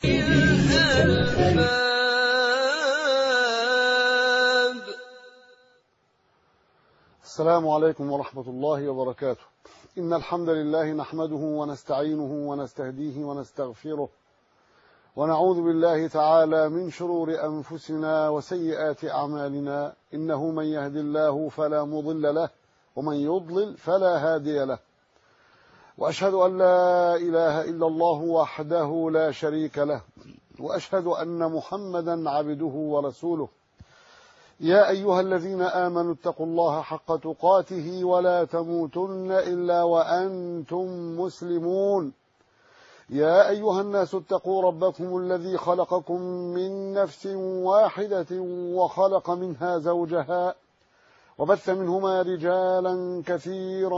الألباب السلام عليكم ورحمة الله وبركاته إن الحمد لله نحمده ونستعينه ونستهديه ونستغفره ونعوذ بالله تعالى من شرور أنفسنا وسيئات أعمالنا إنه من يهد الله فلا مضل له ومن يضلل فلا هادي له وأشهد أن لا إله إلا الله وحده لا شريك له وأشهد أن محمدا عبده ورسوله يا أيها الذين آمنوا اتقوا الله حق تقاته ولا تموتن إلا وأنتم مسلمون يا أيها الناس اتقوا ربكم الذي خلقكم من نفس واحدة وخلق منها زوجها وبث منهما رجالا كثيرا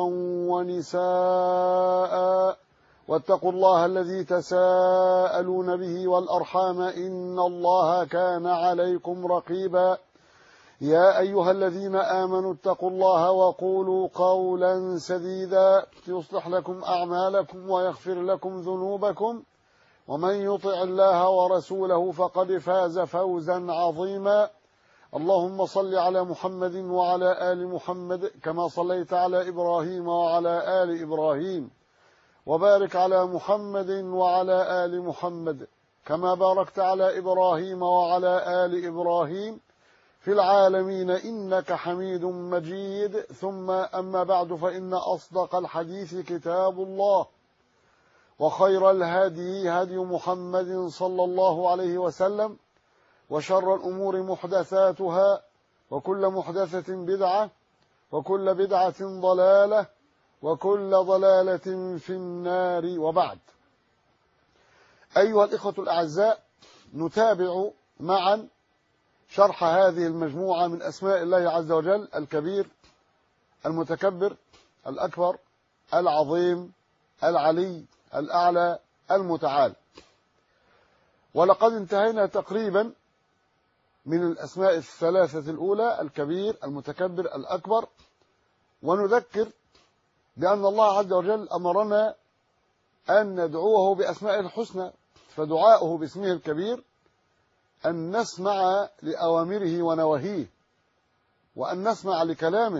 ونساء واتقوا الله الذي تساءلون به والأرحام إن الله كان عليكم رقيبا يا أيها الذين آمنوا اتقوا الله وقولوا قولا سديدا يصلح لكم أعمالكم ويغفر لكم ذنوبكم ومن يطع الله ورسوله فقد فاز فوزا عظيما اللهم صل على محمد وعلى آل محمد كما صليت على إبراهيم وعلى آل إبراهيم وبارك على محمد وعلى آل محمد كما باركت على إبراهيم وعلى آل إبراهيم في العالمين إنك حميد مجيد ثم أما بعد فإن أصدق الحديث كتاب الله وخير الهدي هدي محمد صلى الله عليه وسلم وشر الأمور محدثاتها وكل محدثة بدعة وكل بدعة ضلالة وكل ضلالة في النار وبعد أيها الإخوة الأعزاء نتابع معا شرح هذه المجموعة من أسماء الله عز وجل الكبير المتكبر الأكبر العظيم العلي الأعلى المتعال ولقد انتهينا تقريبا من الأسماء الثلاثة الأولى الكبير المتكبر الأكبر ونذكر بأن الله عز وجل أمرنا أن ندعوه بأسماء الحسنى فدعاؤه باسمه الكبير أن نسمع لأوامره ونواهيه وأن نسمع لكلامه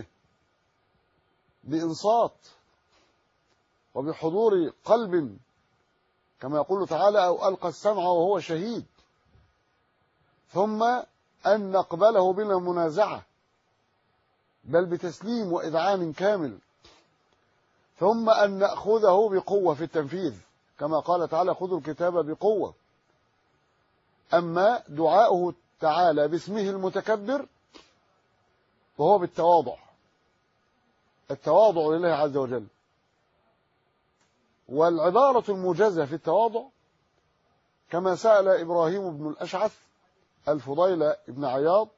بإنصات وبحضور قلب كما يقول تعالى أو ألقى السمع وهو شهيد ثم أن نقبله بلا منازعة بل بتسليم وإذعان كامل ثم أن نأخذه بقوة في التنفيذ كما قال تعالى خذوا الكتاب بقوة أما دعاؤه تعالى باسمه المتكبر وهو بالتواضع التواضع لله عز وجل والعبارة الموجزة في التواضع كما سأل إبراهيم بن الأشعث الفضيل بن عياض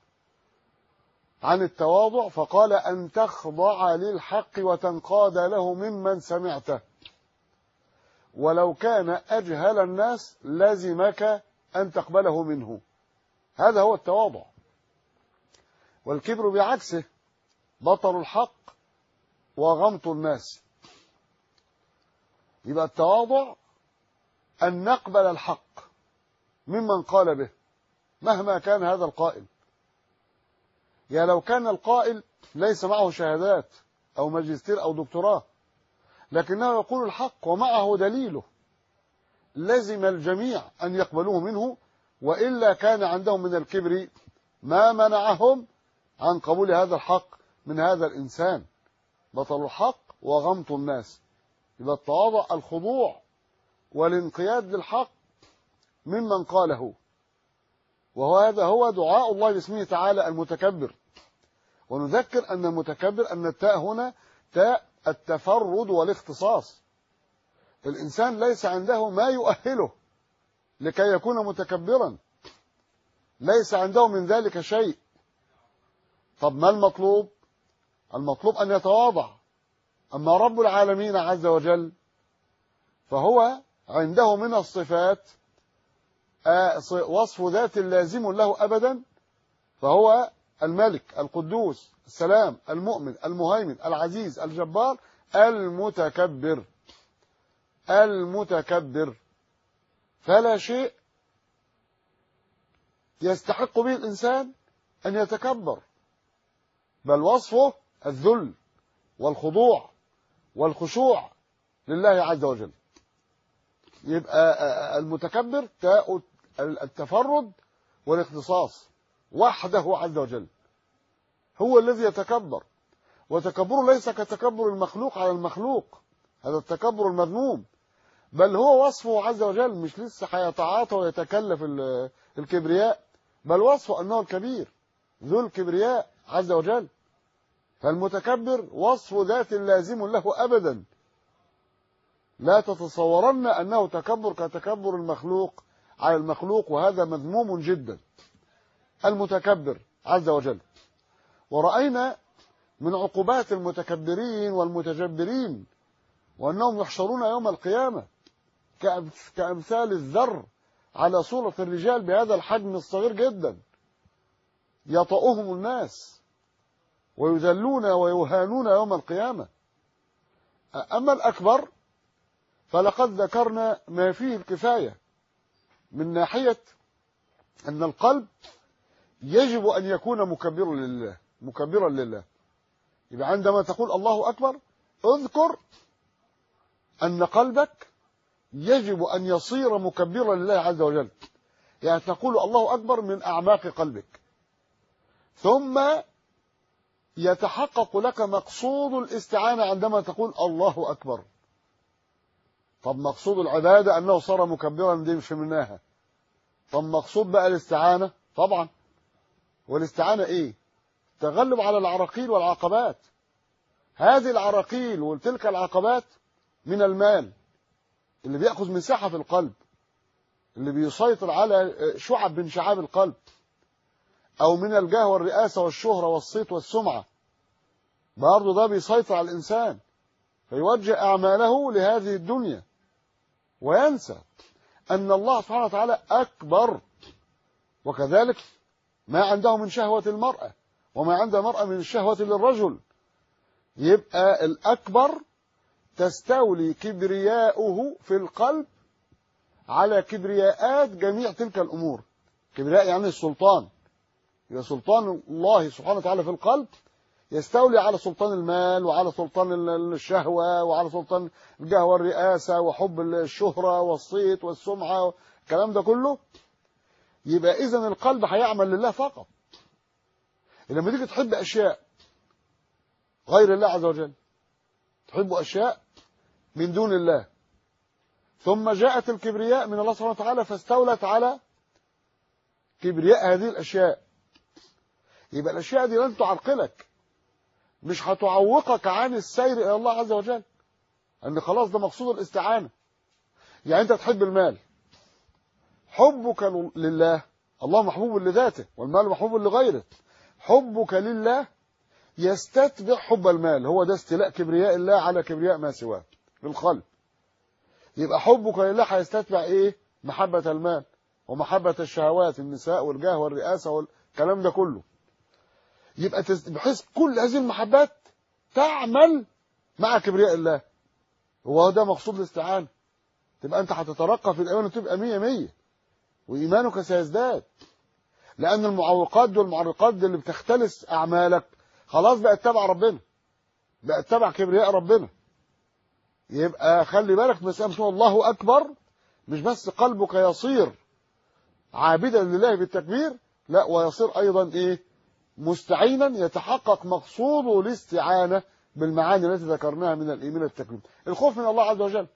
عن التواضع فقال أن تخضع للحق وتنقاد له ممن سمعته ولو كان أجهل الناس لزمك أن تقبله منه هذا هو التواضع والكبر بعكسه بطر الحق وغمط الناس يبقى التواضع أن نقبل الحق ممن قال به مهما كان هذا القائل يا لو كان القائل ليس معه شهادات أو ماجستير أو دكتوراه لكنه يقول الحق ومعه دليله لزم الجميع أن يقبلوه منه وإلا كان عندهم من الكبر ما منعهم عن قبول هذا الحق من هذا الإنسان بطل الحق وغمط الناس يبقى التواضع الخضوع والانقياد للحق ممن قاله وهذا هو دعاء الله باسمه تعالى المتكبر ونذكر أن المتكبر أن التاء هنا تاء التفرد والاختصاص الإنسان ليس عنده ما يؤهله لكي يكون متكبرا ليس عنده من ذلك شيء طب ما المطلوب المطلوب أن يتواضع أما رب العالمين عز وجل فهو عنده من الصفات وصف ذات لازم له أبدا فهو الملك القدوس السلام المؤمن المهيمن العزيز الجبار المتكبر المتكبر فلا شيء يستحق به الإنسان أن يتكبر بل وصفه الذل والخضوع والخشوع لله عز وجل يبقى المتكبر تاء التفرد والاختصاص وحده عز وجل هو الذي يتكبر وتكبره ليس كتكبر المخلوق على المخلوق هذا التكبر المذموم بل هو وصفه عز وجل مش لسه هيتعاطى ويتكلف الكبرياء بل وصفه أنه الكبير ذو الكبرياء عز وجل فالمتكبر وصف ذات لازم له أبدا لا تتصورن أنه تكبر كتكبر المخلوق على المخلوق وهذا مذموم جدا المتكبر عز وجل ورأينا من عقوبات المتكبرين والمتجبرين وأنهم يحشرون يوم القيامة كأمثال الذر على صورة الرجال بهذا الحجم الصغير جدا يطأهم الناس ويذلون ويهانون يوم القيامة أما الأكبر فلقد ذكرنا ما فيه الكفاية من ناحية أن القلب يجب أن يكون مكبرا لله مكبرا لله يبقى عندما تقول الله أكبر اذكر أن قلبك يجب أن يصير مكبرا لله عز وجل يعني تقول الله أكبر من أعماق قلبك ثم يتحقق لك مقصود الاستعانة عندما تقول الله أكبر طب مقصود العبادة أنه صار مكبرا دي مش مناها طب مقصود بقى الاستعانة طبعا والاستعانة ايه تغلب على العراقيل والعقبات هذه العراقيل وتلك العقبات من المال اللي بيأخذ مساحة في القلب اللي بيسيطر على شعب من شعاب القلب أو من الجاه والرئاسة والشهرة والصيت والسمعة برضه ده بيسيطر على الإنسان فيوجه أعماله لهذه الدنيا وينسى أن الله سبحانه وتعالى أكبر وكذلك ما عنده من شهوة المرأة وما عند المرأة من الشهوة للرجل يبقى الأكبر تستولي كبرياؤه في القلب على كبرياءات جميع تلك الأمور كبرياء يعني السلطان يبقى سلطان الله سبحانه وتعالى في القلب يستولي على سلطان المال وعلى سلطان الشهوة وعلى سلطان الجاه والرئاسة وحب الشهرة والصيت والسمعة الكلام ده كله يبقى إذن القلب هيعمل لله فقط لما تيجي تحب أشياء غير الله عز وجل تحب أشياء من دون الله ثم جاءت الكبرياء من الله سبحانه وتعالى فاستولت على كبرياء هذه الأشياء يبقى الأشياء دي لن تعرقلك مش هتعوقك عن السير إلى الله عز وجل أن خلاص ده مقصود الاستعانة يعني أنت تحب المال حبك لله الله محبوب لذاته والمال محبوب لغيره حبك لله يستتبع حب المال هو ده استيلاء كبرياء الله على كبرياء ما سواه بالقلب يبقى حبك لله هيستتبع ايه محبة المال ومحبة الشهوات النساء والجاه والرئاسة والكلام ده كله يبقى بحيث كل هذه المحبات تعمل مع كبرياء الله هو ده مقصود الاستعانة تبقى انت هتترقى في الايمان وتبقى مية مية وايمانك سيزداد لان المعوقات دي والمعرقات دي اللي بتختلس اعمالك خلاص بقت تبع ربنا بقت تبع كبرياء ربنا يبقى خلي بالك مسألة الله أكبر مش بس قلبك يصير عابدا لله بالتكبير لا ويصير أيضا إيه مستعينا يتحقق مقصوده الاستعانة بالمعاني التي ذكرناها من الإيمان التكريم الخوف من الله عز وجل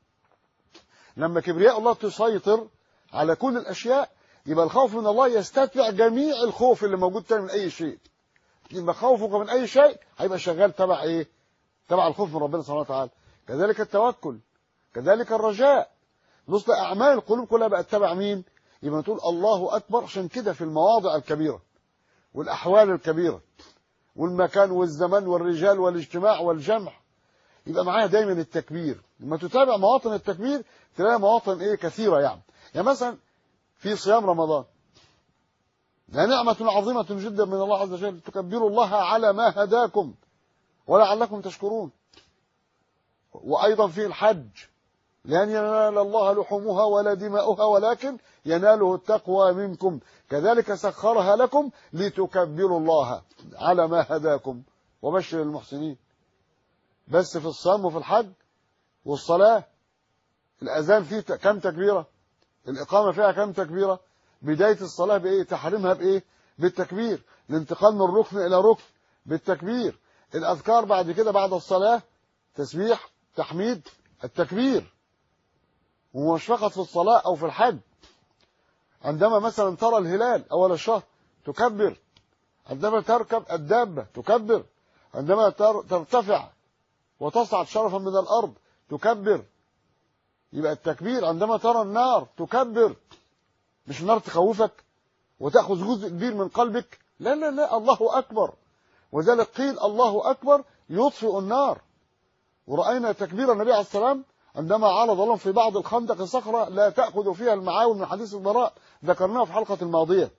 لما كبرياء الله تسيطر على كل الأشياء يبقى الخوف من الله يستتبع جميع الخوف اللي موجود تاني من أي شيء يبقى خوفك من أي شيء هيبقى شغال تبع إيه تبع الخوف من ربنا سبحانه وتعالى كذلك التوكل كذلك الرجاء نص أعمال القلوب كلها بقت تبع مين يبقى تقول الله أكبر عشان كده في المواضع الكبيرة والأحوال الكبيرة والمكان والزمان والرجال والاجتماع والجمع يبقى معايا دايما التكبير لما تتابع مواطن التكبير تلاقي مواطن ايه كثيرة يعني يعني مثلا في صيام رمضان ده نعمة عظيمة جدا من الله عز وجل تكبروا الله على ما هداكم ولعلكم تشكرون وأيضا في الحج لن ينال الله لحومها ولا دماؤها ولكن يناله التقوى منكم كذلك سخرها لكم لتكبروا الله على ما هداكم وبشر المحسنين بس في الصيام وفي الحج والصلاة الأذان فيه ت- كم تكبيرة الإقامة فيها كم تكبيرة بداية الصلاة بإيه تحريمها بإيه بالتكبير الانتقال من ركن إلى ركن بالتكبير الأذكار بعد كده بعد الصلاة تسبيح تحميد التكبير ومش فقط في الصلاة أو في الحج عندما مثلا ترى الهلال أول الشهر تكبر عندما تركب الدابة تكبر عندما تر- ترتفع وتصعد شرفا من الأرض تكبر يبقى التكبير عندما ترى النار تكبر مش النار تخوفك وتأخذ جزء كبير من قلبك لا لا لا الله أكبر وذلك قيل الله أكبر يطفئ النار ورأينا تكبير النبي عليه السلام عندما عرض لهم في بعض الخندق صخرة لا تأخذ فيها المعاول من حديث البراء ذكرناه في حلقة الماضية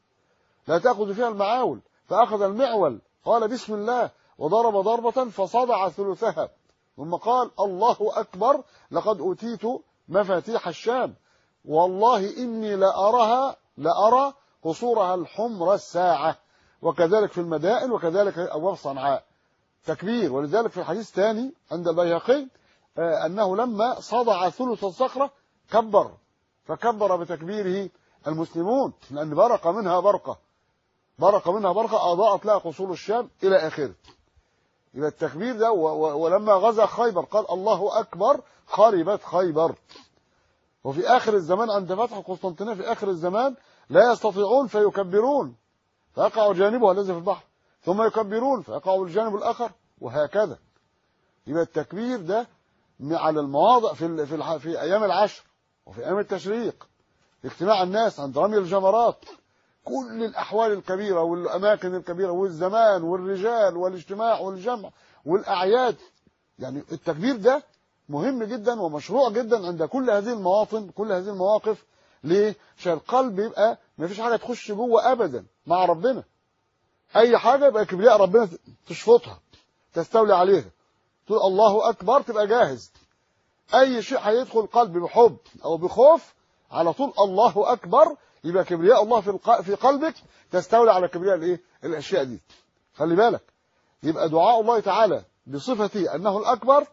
لا تأخذ فيها المعاول فأخذ المعول قال بسم الله وضرب ضربة فصدع ثلثها ثم قال الله أكبر لقد أوتيت مفاتيح الشام والله إني لأرها لأرى قصورها الحمر الساعة وكذلك في المدائن وكذلك أبواب صنعاء تكبير ولذلك في الحديث الثاني عند البيهقي آه، أنه لما صدع ثلث الصخرة كبر فكبر بتكبيره المسلمون لأن برق منها برقة برق منها برقة أضاءت لها قصور الشام إلى آخره يبقى التكبير ده و- و- ولما غزا خيبر قال الله أكبر خربت خيبر وفي آخر الزمان عند فتح القسطنطينية في آخر الزمان لا يستطيعون فيكبرون فيقع جانبها الذي في البحر ثم يكبرون فيقع الجانب الآخر وهكذا يبقى التكبير ده على المواضع في ال- في, الح- في أيام العشر وفي أيام التشريق في اجتماع الناس عند رمي الجمرات كل الأحوال الكبيرة والأماكن الكبيرة والزمان والرجال والاجتماع والجمع والأعياد يعني التكبير ده مهم جدا ومشروع جدا عند كل هذه المواطن كل هذه المواقف ليه؟ عشان القلب يبقى ما فيش حاجة تخش جوه أبدا مع ربنا أي حاجة يبقى كبرياء ربنا تشفطها تستولي عليها تقول الله أكبر تبقى جاهز أي شيء هيدخل القلب بحب أو بخوف على طول الله أكبر يبقى كبرياء الله في الق- في قلبك تستولي على كبرياء الايه الاشياء دي خلي بالك يبقى دعاء الله تعالى بصفته انه الاكبر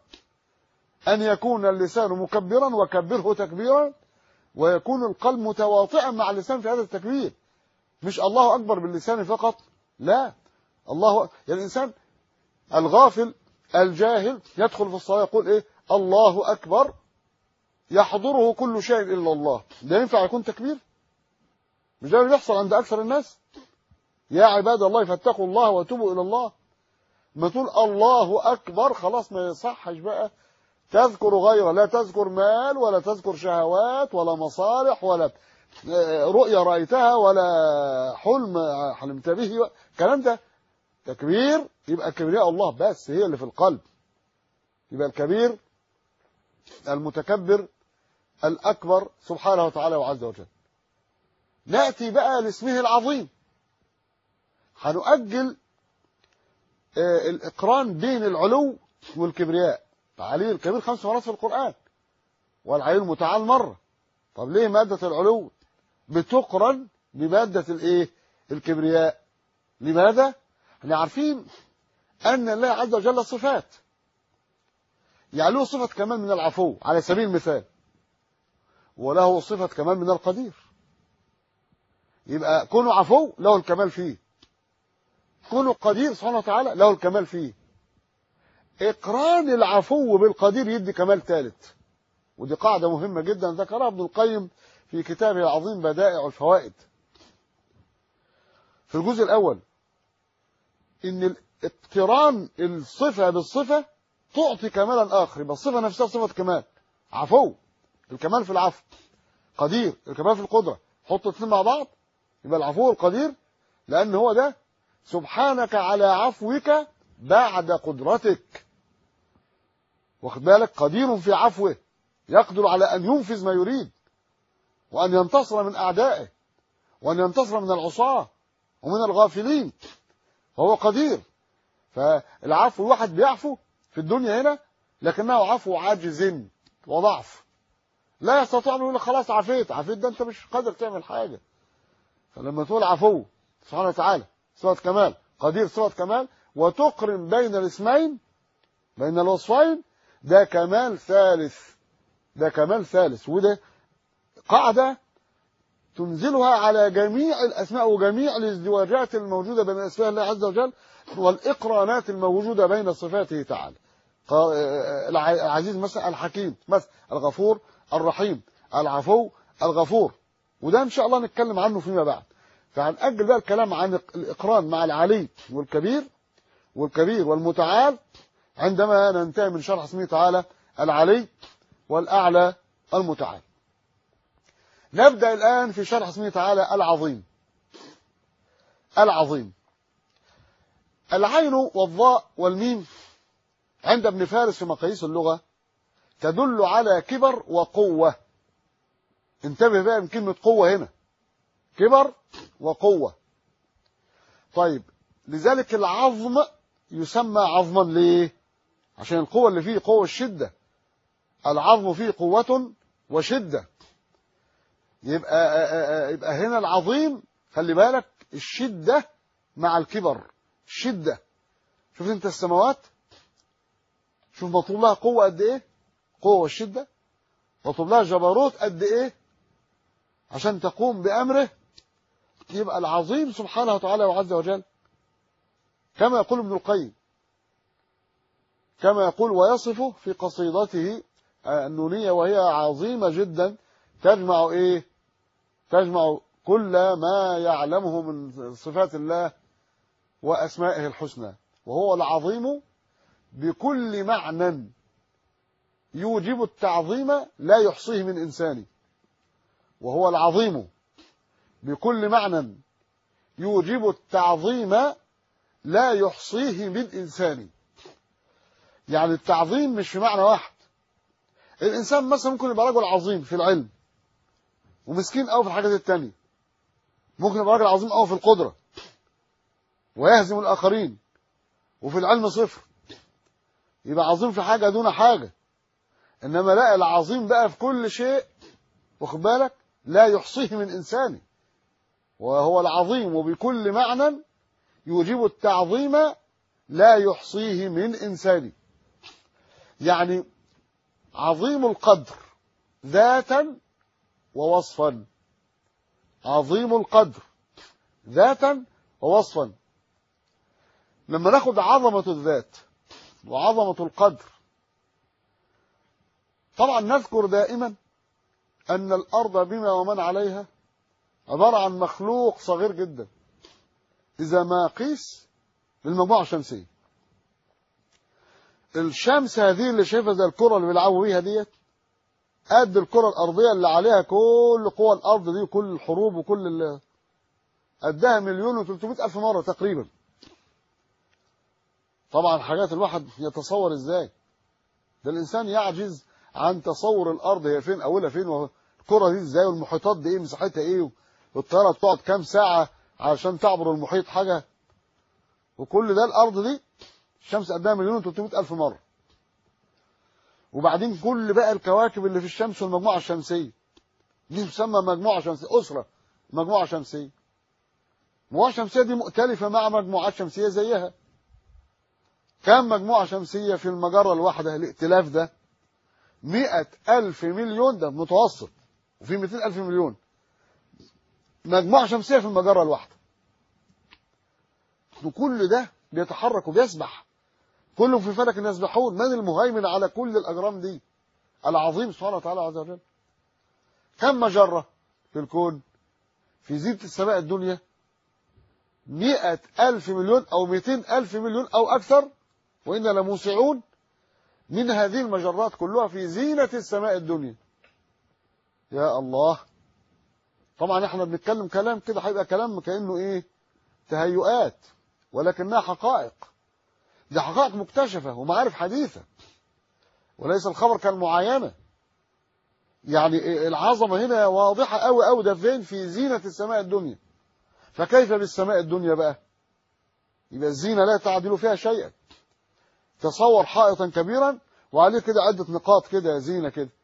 ان يكون اللسان مكبرا وكبره تكبيرا ويكون القلب متواطئا مع اللسان في هذا التكبير مش الله اكبر باللسان فقط لا الله يعني الانسان الغافل الجاهل يدخل في الصلاه يقول ايه الله اكبر يحضره كل شيء الا الله ده ينفع يكون تكبير مش ده اللي بيحصل عند اكثر الناس يا عباد الله فاتقوا الله وتوبوا الى الله ما تقول الله اكبر خلاص ما يصحش بقى تذكر غيره لا تذكر مال ولا تذكر شهوات ولا مصالح ولا آه، رؤيا رايتها ولا حلم حلمت به الكلام ده تكبير يبقى كبرياء الله بس هي اللي في القلب يبقى الكبير المتكبر الاكبر سبحانه وتعالى وعز وجل نأتي بقى لاسمه العظيم هنؤجل آه، الإقران بين العلو والكبرياء علي الكبير خمس مرات في القرآن والعلي المتعال مرة طب ليه مادة العلو بتقرن بمادة الايه الكبرياء لماذا احنا عارفين أن الله عز وجل صفات يعني له صفة كمان من العفو على سبيل المثال وله صفة كمان من القدير يبقى كونه عفو له الكمال فيه كونه قدير سبحانه وتعالى له الكمال فيه اقران العفو بالقدير يدي كمال ثالث ودي قاعدة مهمة جدا ذكرها ابن القيم في كتابه العظيم بدائع الفوائد في الجزء الأول إن اقتران الصفة بالصفة تعطي كمالا آخر يبقى الصفة نفسها صفة كمال عفو الكمال في العفو قدير الكمال في القدرة حط الاثنين مع بعض يبقى العفو القدير لأن هو ده سبحانك على عفوك بعد قدرتك واخد بالك قدير في عفوه يقدر على أن ينفذ ما يريد وأن ينتصر من أعدائه وأن ينتصر من العصاة ومن الغافلين فهو قدير فالعفو الواحد بيعفو في الدنيا هنا لكنه عفو عاجز وضعف لا يستطيع أن يقول خلاص عفيت عفيت ده أنت مش قادر تعمل حاجة فلما تقول عفو سبحانه وتعالى صفة كمال قدير صفة كمال وتقرن بين الاسمين بين الوصفين ده كمال ثالث ده كمال ثالث وده قاعدة تنزلها على جميع الأسماء وجميع الازدواجات الموجودة بين أسماء الله عز وجل والإقرانات الموجودة بين صفاته تعالى العزيز مثلا الحكيم مثلا الغفور الرحيم العفو الغفور وده إن شاء الله نتكلم عنه فيما بعد فهنأجل بقى الكلام عن الإقران مع العلي والكبير والكبير والمتعال عندما ننتهي من شرح اسمه تعالى العلي والأعلى المتعال نبدأ الآن في شرح اسمه تعالى العظيم العظيم العين والضاء والميم عند ابن فارس في مقاييس اللغة تدل على كبر وقوة انتبه بقى من كلمة قوة هنا كبر وقوة طيب لذلك العظم يسمى عظما ليه عشان القوة اللي فيه قوة الشدة العظم فيه قوة وشدة يبقى يبقى هنا العظيم خلي بالك الشدة مع الكبر الشدة شوف انت السماوات شوف مطلوب لها قوة قد ايه قوة والشدة مطلوب لها جبروت قد ايه عشان تقوم بأمره يبقى العظيم سبحانه وتعالى وعز وجل كما يقول ابن القيم كما يقول ويصفه في قصيدته النونية وهي عظيمة جدا تجمع ايه تجمع كل ما يعلمه من صفات الله وأسمائه الحسنى وهو العظيم بكل معنى يوجب التعظيم لا يحصيه من إنسان وهو العظيم بكل معنى يوجب التعظيم لا يحصيه من إنسان يعني التعظيم مش في معنى واحد الإنسان مثلا ممكن يبقى رجل عظيم في العلم ومسكين قوي في الحاجات التانية ممكن يبقى راجل عظيم قوي في القدرة ويهزم الآخرين وفي العلم صفر يبقى عظيم في حاجة دون حاجة إنما لا العظيم بقى في كل شيء واخد بالك لا يحصيه من إنسان وهو العظيم وبكل معنى يوجب التعظيم لا يحصيه من إنسان يعني عظيم القدر ذاتا ووصفا عظيم القدر ذاتا ووصفا لما ناخد عظمة الذات وعظمة القدر طبعا نذكر دائما أن الأرض بما ومن عليها عبارة عن مخلوق صغير جدا إذا ما قيس للمجموعة الشمسية الشمس هذه اللي شايفها زي الكرة اللي بيلعبوا بيها ديت قد الكرة الأرضية اللي عليها كل قوى الأرض دي وكل الحروب وكل اللي قدها مليون وثلاثمائة ألف مرة تقريبا طبعا حاجات الواحد يتصور ازاي ده الإنسان يعجز عن تصور الأرض هي فين أولها فين والكرة دي ازاي والمحيطات دي ايه مساحتها ايه والطيارة بتقعد كام ساعة علشان تعبر المحيط حاجة وكل ده الأرض دي الشمس قدها مليون وثلاثمائة ألف مرة وبعدين كل بقى الكواكب اللي في الشمس والمجموعة الشمسية دي تسمى مجموعة شمسية أسرة مجموعة شمسية المجموعة الشمسية دي مؤتلفة مع مجموعات شمسية زيها كم مجموعة شمسية في المجرة الواحدة الائتلاف ده مئة ألف مليون ده متوسط وفي مئتين ألف مليون مجموعة شمسية في المجرة الواحدة وكل ده بيتحرك وبيسبح كلهم في فلك يسبحون من المهيمن على كل الأجرام دي العظيم سبحانه وتعالى عز وجل كم مجرة في الكون في زينة السماء الدنيا مئة ألف مليون أو مئتين ألف مليون أو أكثر وإنا لموسعون من هذه المجرات كلها في زينة السماء الدنيا يا الله طبعا احنا بنتكلم كلام كده هيبقى كلام كأنه ايه تهيؤات ولكنها حقائق دي حقائق مكتشفة ومعارف حديثة وليس الخبر كالمعاينة يعني العظمة هنا واضحة قوي قوي ده فين في زينة السماء الدنيا فكيف بالسماء الدنيا بقى يبقى الزينة لا تعدل فيها شيئا تصور حائطا كبيرا وعليه كده عدة نقاط كده زينة كده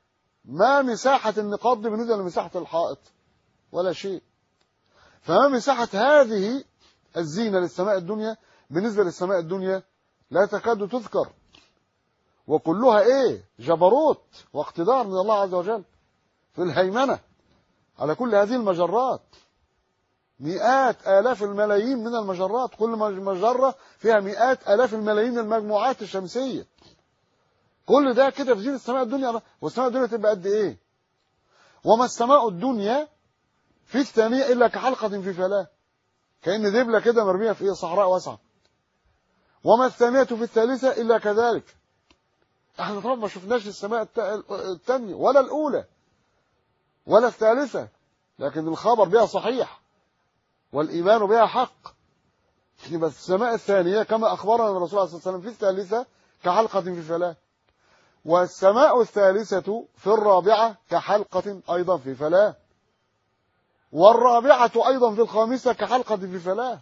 ما مساحة النقاط دي بالنسبة لمساحة الحائط ولا شيء فما مساحة هذه الزينة للسماء الدنيا بالنسبة للسماء الدنيا لا تكاد تذكر وكلها ايه جبروت واقتدار من الله عز وجل في الهيمنة على كل هذه المجرات مئات آلاف الملايين من المجرات كل مجرة فيها مئات آلاف الملايين المجموعات الشمسية كل ده كده في زينة السماء الدنيا والسماء الدنيا تبقى قد ايه وما السماء الدنيا في الثانية إلا كحلقة في فلاة كأن دبلة كده مرمية في إيه صحراء واسعة وما الثانية في الثالثة إلا كذلك احنا طبعا ما شفناش السماء الثانية ولا الأولى ولا الثالثة لكن الخبر بها صحيح والإيمان بها حق يبقى السماء الثانية كما أخبرنا الرسول صلى الله عليه وسلم في الثالثة كحلقة في فلاة والسماء الثالثة في الرابعة كحلقة أيضا في فلاة والرابعة أيضا في الخامسة كحلقة في فلاة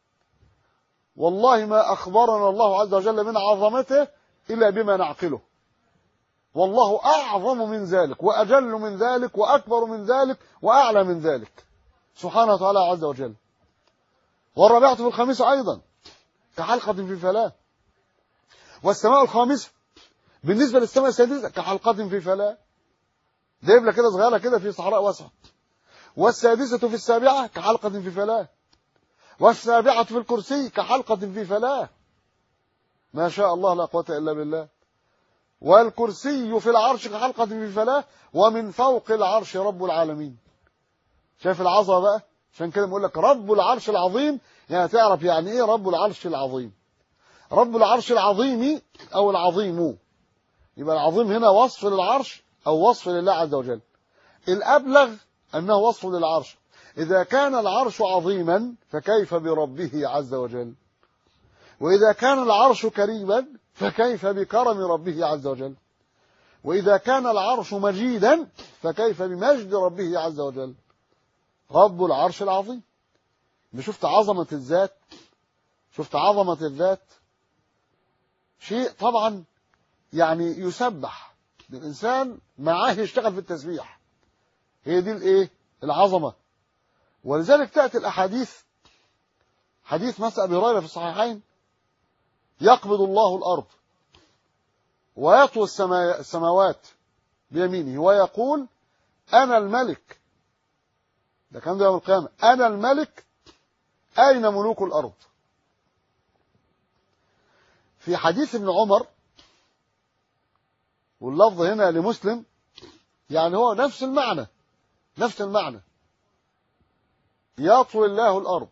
والله ما أخبرنا الله عز وجل من عظمته إلا بما نعقله والله أعظم من ذلك وأجل من ذلك وأكبر من ذلك وأعلى من ذلك سبحانه وتعالى عز وجل والرابعة في الخامسة أيضا كحلقة في فلاة والسماء الخامسة بالنسبة للسماء السادسة كحلقة في فلاة ديبلة كده صغيرة كده في صحراء واسعة والسادسة في السابعة كحلقة في فلاة والسابعة في الكرسي كحلقة في فلاة ما شاء الله لا قوة إلا بالله والكرسي في العرش كحلقة في فلاة ومن فوق العرش رب العالمين شايف العظمة بقى عشان كده بقول لك رب العرش العظيم يعني تعرف يعني ايه رب العرش العظيم رب العرش العظيم او العظيم يبقى العظيم هنا وصف للعرش او وصف لله عز وجل الابلغ انه وصف للعرش اذا كان العرش عظيما فكيف بربه عز وجل واذا كان العرش كريما فكيف بكرم ربه عز وجل واذا كان العرش مجيدا فكيف بمجد ربه عز وجل رب العرش العظيم شفت عظمة الذات شفت عظمة الذات شيء طبعا يعني يسبح الإنسان معاه يشتغل في التسبيح هي دي الايه العظمة ولذلك تأتي الأحاديث حديث مثل أبي هريرة في الصحيحين يقبض الله الأرض ويطوي السماوات بيمينه ويقول أنا الملك ده كان ده يوم القيامة أنا الملك أين ملوك الأرض في حديث ابن عمر واللفظ هنا لمسلم يعني هو نفس المعنى نفس المعنى يطوي الله الأرض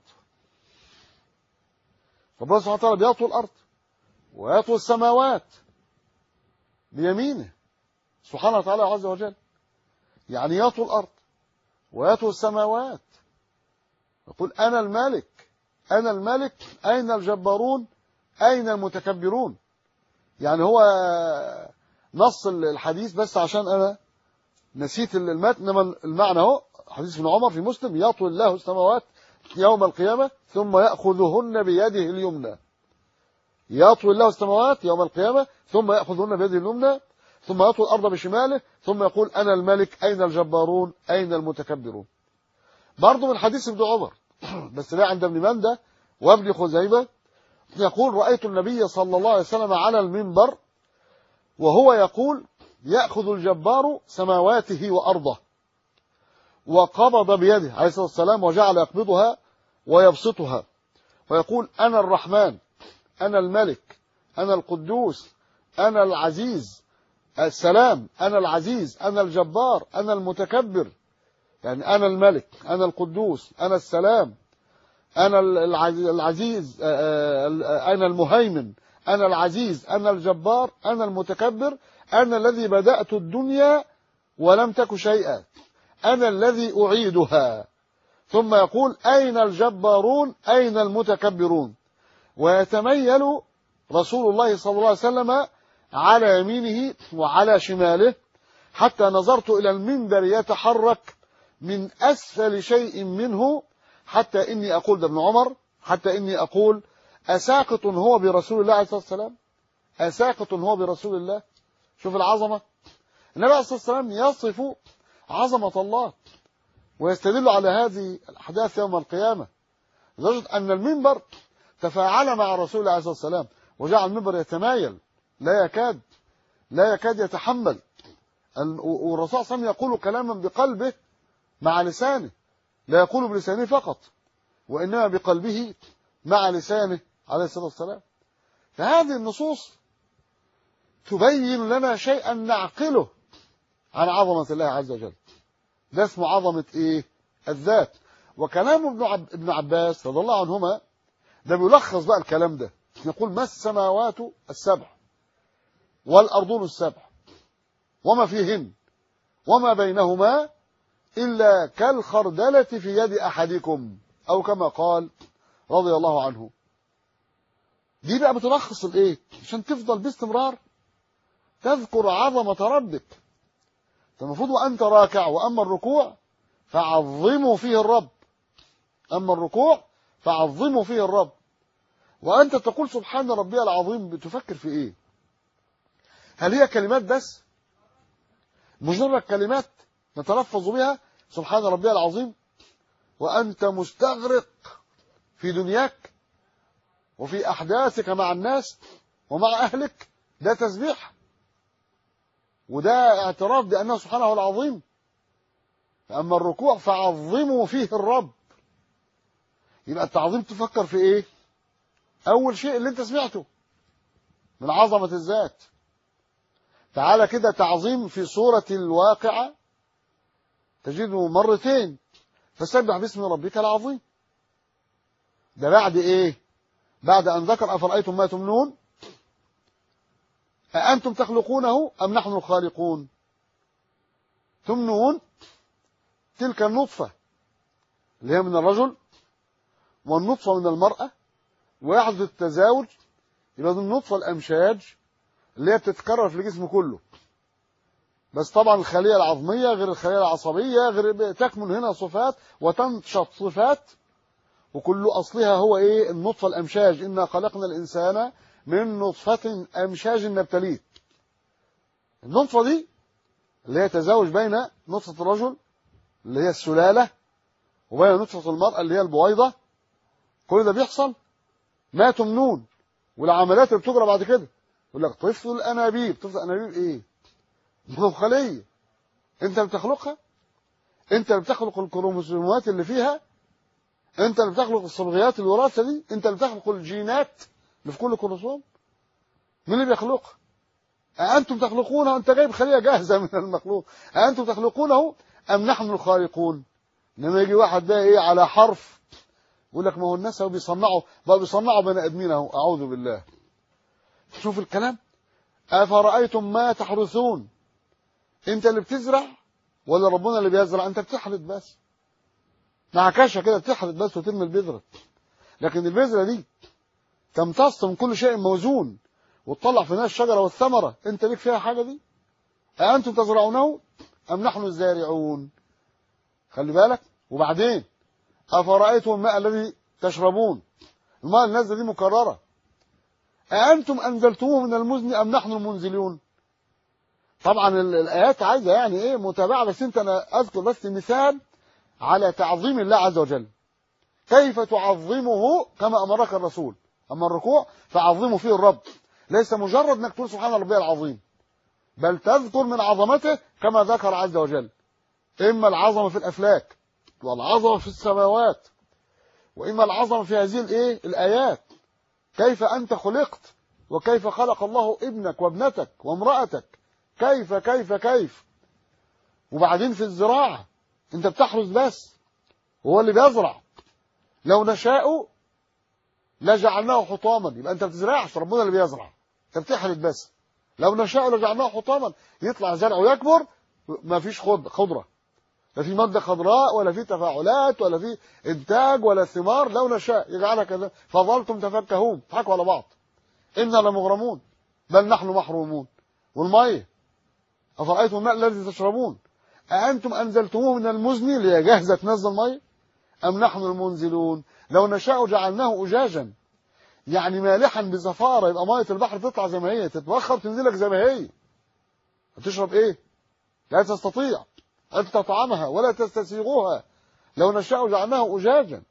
ربنا سبحانه وتعالى بيطوي الأرض ويطوي السماوات بيمينه سبحانه وتعالى عز وجل يعني يطوي الأرض ويطوي السماوات يقول أنا الملك أنا الملك أين الجبارون أين المتكبرون يعني هو نص الحديث بس عشان أنا نسيت المتن انما المعنى اهو حديث ابن عمر في مسلم يطوي الله السماوات يوم القيامة ثم يأخذهن بيده اليمنى يطوي الله السماوات يوم القيامة ثم يأخذهن بيده اليمنى ثم يطوي الأرض بشماله ثم يقول أنا الملك أين الجبارون أين المتكبرون برضه من حديث ابن عمر بس لا عند ابن مندة وابن خزيمة يقول رأيت النبي صلى الله عليه وسلم على المنبر وهو يقول يأخذ الجبار سماواته وأرضه وقبض بيده عليه الصلاة والسلام وجعل يقبضها ويبسطها ويقول أنا الرحمن أنا الملك أنا القدوس أنا العزيز السلام أنا العزيز أنا الجبار أنا المتكبر يعني أنا الملك أنا القدوس أنا السلام أنا العزيز أنا المهيمن أنا العزيز أنا الجبار أنا المتكبر أنا الذي بدأت الدنيا ولم تك شيئا أنا الذي أعيدها ثم يقول أين الجبارون أين المتكبرون ويتميل رسول الله صلى الله عليه وسلم على يمينه وعلى شماله حتى نظرت إلى المنبر يتحرك من أسفل شيء منه حتى إني أقول ده ابن عمر حتى إني أقول أساقط هو برسول الله عليه الصلاة والسلام أساقط هو برسول الله شوف العظمة النبي عليه الصلاة والسلام يصف عظمة الله ويستدل على هذه الأحداث يوم القيامة لدرجة أن المنبر تفاعل مع رسول الله عليه الصلاة والسلام وجعل المنبر يتمايل لا يكاد لا يكاد يتحمل ال- و- والرسول صلى الله عليه وسلم يقول كلاما بقلبه مع لسانه لا يقول بلسانه فقط وإنما بقلبه مع لسانه عليه الصلاة والسلام فهذه النصوص تبين لنا شيئا نعقله عن عظمة الله عز وجل ده اسمه عظمة ايه الذات وكلام ابن, عب... ابن عباس رضي الله عنهما ده بيلخص بقى الكلام ده يقول ما السماوات السبع والأرضون السبع وما فيهن وما بينهما إلا كالخردلة في يد أحدكم أو كما قال رضي الله عنه دي بقى بتلخص الايه عشان تفضل باستمرار تذكر عظمة ربك فالمفروض وأنت راكع وأما الركوع فعظموا فيه الرب أما الركوع فعظموا فيه الرب وأنت تقول سبحان ربي العظيم بتفكر في إيه هل هي كلمات بس مجرد كلمات نتلفظ بها سبحان ربي العظيم وأنت مستغرق في دنياك وفي أحداثك مع الناس ومع أهلك ده تسبيح وده اعتراف بأنه سبحانه هو العظيم أما الركوع فعظموا فيه الرب يبقى التعظيم تفكر في إيه أول شيء اللي أنت سمعته من عظمة الذات تعالى كده تعظيم في سورة الواقعة تجده مرتين فسبح باسم ربك العظيم ده بعد ايه بعد ان ذكر افرايتم ما تمنون أأنتم تخلقونه أم نحن الخالقون تمنون تلك النطفة اللي هي من الرجل والنطفة من المرأة ويحدث التزاوج يبقى دي النطفة الأمشاج اللي هي بتتكرر في الجسم كله بس طبعا الخلية العظمية غير الخلية العصبية غير تكمن هنا صفات وتنشط صفات وكل أصلها هو إيه النطفة الأمشاج إنا خلقنا الإنسان من نطفة أمشاج نبتليه النطفة دي اللي هي تزاوج بين نطفة الرجل اللي هي السلالة وبين نطفة المرأة اللي هي البويضة كل ده بيحصل ما تمنون والعمليات اللي بتجرى بعد كده يقول لك طفل الأنابيب طفل الأنابيب إيه؟ ما خلية أنت اللي بتخلقها أنت اللي بتخلق الكروموسومات اللي فيها أنت اللي بتخلق الصبغيات الوراثة دي أنت اللي بتخلق الجينات اللي في كل كروموسوم مين اللي بيخلقها أأنتم تخلقونه أنت جايب خلية جاهزة من المخلوق أأنتم تخلقونه أم نحن الخالقون لما يجي واحد ده إيه على حرف يقول لك ما هو الناس هو بيصنعوا بقى بيصنعوا بني آدمين أهو أعوذ بالله شوف الكلام أفرأيتم ما تحرثون أنت اللي بتزرع ولا ربنا اللي بيزرع أنت بتحرث بس مع كاشة كده بتحرث بس وترمي البذرة لكن البذرة دي تمتص من كل شيء موزون وتطلع في ناس الشجرة والثمرة انت ليك فيها حاجة دي أأنتم تزرعونه أم نحن الزارعون خلي بالك وبعدين أفرأيتم الماء الذي تشربون الماء النازلة دي مكررة أأنتم أنزلتموه من المزن أم نحن المنزلون طبعا ال- الآيات عايزة يعني إيه متابعة بس أنت أنا أذكر بس مثال على تعظيم الله عز وجل كيف تعظمه كما أمرك الرسول أما الركوع فعظموا فيه الرب ليس مجرد انك تقول سبحان ربي العظيم بل تذكر من عظمته كما ذكر عز وجل إما العظمة في الأفلاك والعظمة في السماوات وإما العظمة في هذه الإيه الآيات كيف أنت خلقت وكيف خلق الله ابنك وابنتك وامرأتك كيف كيف كيف وبعدين في الزراعة أنت بتحرث بس هو اللي بيزرع لو نشاء لجعلناه حطاما يبقى انت بتزرعش ربنا اللي بيزرع انت بتحرث بس لو نشاء لجعلناه حطاما يطلع زرع ويكبر ما فيش خض- خضره لا في ماده خضراء ولا في تفاعلات ولا في انتاج ولا ثمار لو نشاء يجعلها كذا فظلتم تفكهون تضحكوا على بعض انا لمغرمون بل نحن محرومون والميه افرايتم الماء الذي تشربون اانتم انزلتموه من المزن اللي هي جاهزه تنزل ميه ام نحن المنزلون لو نشاء جعلناه أجاجا يعني مالحا بزفارة يبقى مية البحر تطلع زي ما هي تتبخر تنزلك زي ما هي هتشرب ايه لا تستطيع أن تطعمها ولا تستسيغها لو نشاء جعلناه أجاجا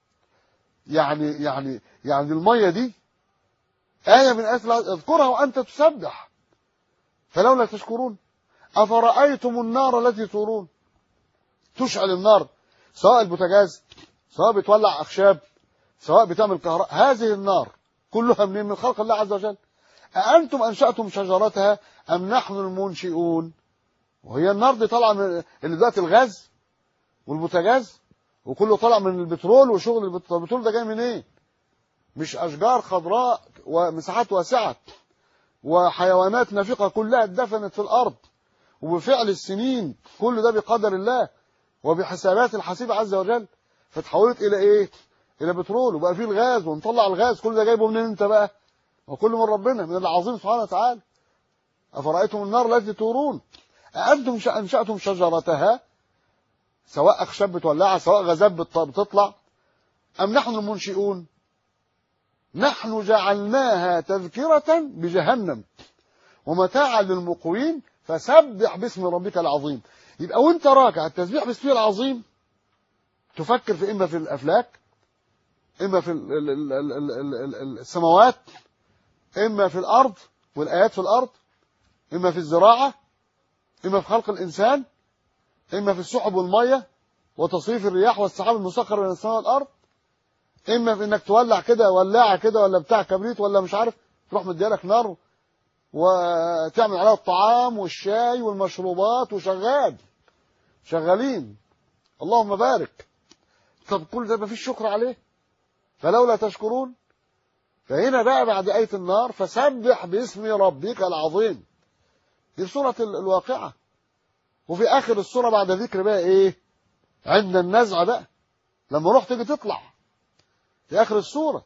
يعني يعني يعني المية دي آية من آيات الله اذكرها وأنت تسبح فلولا تشكرون أفرأيتم النار التي تورون تشعل النار سواء البوتاجاز سواء بتولع أخشاب سواء بتعمل كهرباء هذه النار كلها منين من خلق الله عز وجل أأنتم أنشأتم شجرتها أم نحن المنشئون وهي النار دي طالعة من اللي دلوقتي الغاز والبوتاجاز وكله طالع من البترول وشغل البت- البترول ده جاي منين إيه؟ مش أشجار خضراء ومساحات واسعة وحيوانات نافقة كلها اتدفنت في الأرض وبفعل السنين كل ده بقدر الله وبحسابات الحسيب عز وجل فتحولت إلى إيه؟ إلى بترول وبقى فيه الغاز ونطلع الغاز كل ده جايبه منين أنت بقى؟ وكل من ربنا من العظيم سبحانه وتعالى أفرأيتم النار التي تورون أأنتم ش- أنشأتم شجرتها سواء أخشاب بتولعها سواء غازات بت- بتطلع أم نحن المنشئون نحن جعلناها تذكرة بجهنم ومتاعا للمقوين فسبح باسم ربك العظيم يبقى وانت راكع التسبيح باسمه العظيم تفكر في إما في الأفلاك إما في ال- ال- ال- ال- ال- ال- ال- السماوات إما في الأرض والآيات في الأرض إما في الزراعة إما في خلق الإنسان إما في السحب والمية وتصريف الرياح والسحاب المسخر بين السماء والأرض إما في إنك تولع كده ولاعة كده ولا بتاع كبريت ولا مش عارف تروح مديالك نار وتعمل عليها الطعام والشاي والمشروبات وشغال شغالين اللهم بارك طب كل ده مفيش شكر عليه فلولا تشكرون فهنا بقى بعد آية النار فسبح باسم ربك العظيم دي سورة ال- الواقعة وفي آخر السورة بعد ذكر بقى إيه عند النزع بقى لما روح تيجي تطلع في آخر السورة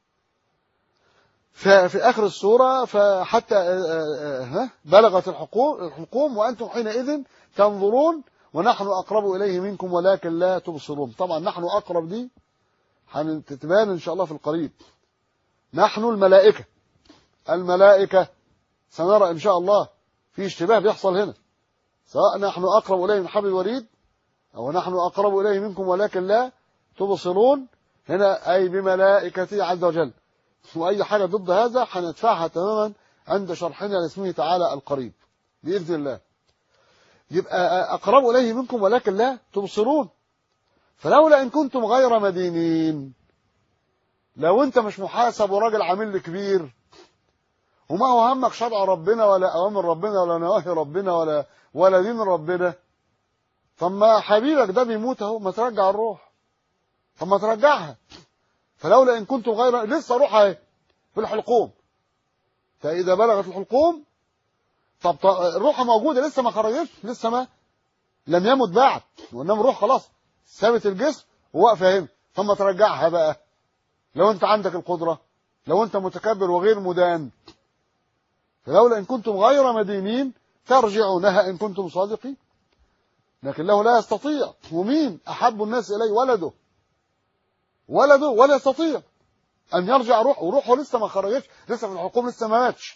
ففي آخر السورة فحتى آه، آه، ها، بلغت الحقوم, الحقوم وأنتم حينئذ تنظرون ونحن أقرب إليه منكم ولكن لا تبصرون طبعا نحن أقرب دي هتبان إن شاء الله في القريب نحن الملائكة الملائكة سنرى إن شاء الله في اشتباه بيحصل هنا سواء نحن أقرب إليه من حبل الوريد أو نحن أقرب إليه منكم ولكن لا تبصرون هنا أي بملائكته عز وجل وأي حاجة ضد هذا هندفعها تماما عند شرحنا لاسمه تعالى القريب بإذن الله يبقى أقرب إليه منكم ولكن لا تبصرون فلولا إن كنتم غير مدينين لو أنت مش محاسب وراجل عامل كبير وما هو همك شرع ربنا ولا أوامر ربنا ولا نواهي ربنا ولا ولا دين ربنا طب ما حبيبك ده بيموت اهو ما ترجع الروح طب ما ترجعها فلولا ان كنتم غير لسه روح اهي في الحلقوم فاذا بلغت الحلقوم طب ط- الروح موجوده لسه ما خرجتش لسه ما لم يمت بعد وانما الروح خلاص سابت الجسم وواقفه هنا طب ما ترجعها بقى لو انت عندك القدره لو انت متكبر وغير مدان فلولا ان كنتم غير مدينين ترجعونها ان كنتم صادقين لكنه لا يستطيع ومين احب الناس اليه ولده ولده ولا يستطيع ان يرجع روحه وروحه لسه ما خرجتش لسه في الحكم لسه ما ماتش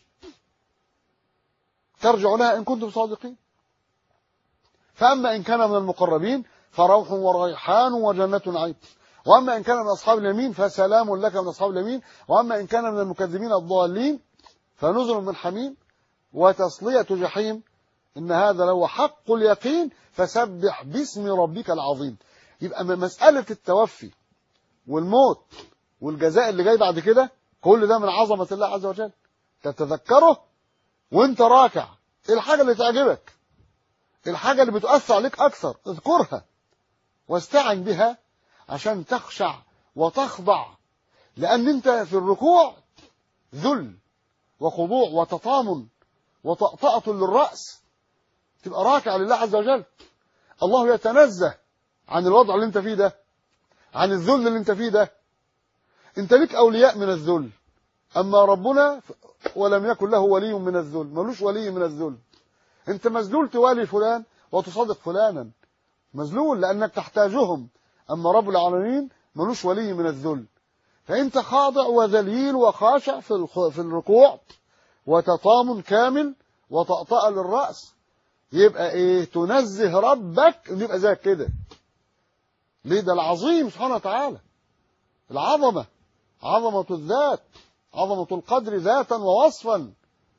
ترجعونها ان كنتم صادقين فاما ان كان من المقربين فروح وريحان وجنة نعيم واما ان كان من اصحاب اليمين فسلام لك من اصحاب اليمين واما ان كان من المكذبين الضالين فنزل من حميم وتصلية جحيم إن هذا لو حق اليقين فسبح باسم ربك العظيم يبقى م- مسألة التوفي والموت والجزاء اللي جاي بعد كده كل ده من عظمة الله عز وجل تتذكره وانت راكع ايه الحاجة اللي تعجبك الحاجة اللي بتؤثر عليك أكثر اذكرها واستعن بها عشان تخشع وتخضع لأن انت في الركوع ذل وخضوع وتطامن وطأطأة للرأس تبقى راكع لله عز وجل الله يتنزه عن الوضع اللي انت فيه ده عن الذل اللي انت فيه ده انت ليك اولياء من الذل اما ربنا ف- ولم يكن له ولي من الذل ملوش ولي من الذل انت مذلول توالي فلان وتصادق فلانا مذلول لانك تحتاجهم اما رب العالمين ملوش ولي من الذل فانت خاضع وذليل وخاشع في الخ- في الركوع وتطامن كامل وطأطأة للرأس يبقى ايه تنزه ربك يبقى زيك كده ليه ده العظيم سبحانه وتعالى العظمة عظمة الذات عظمة القدر ذاتا ووصفا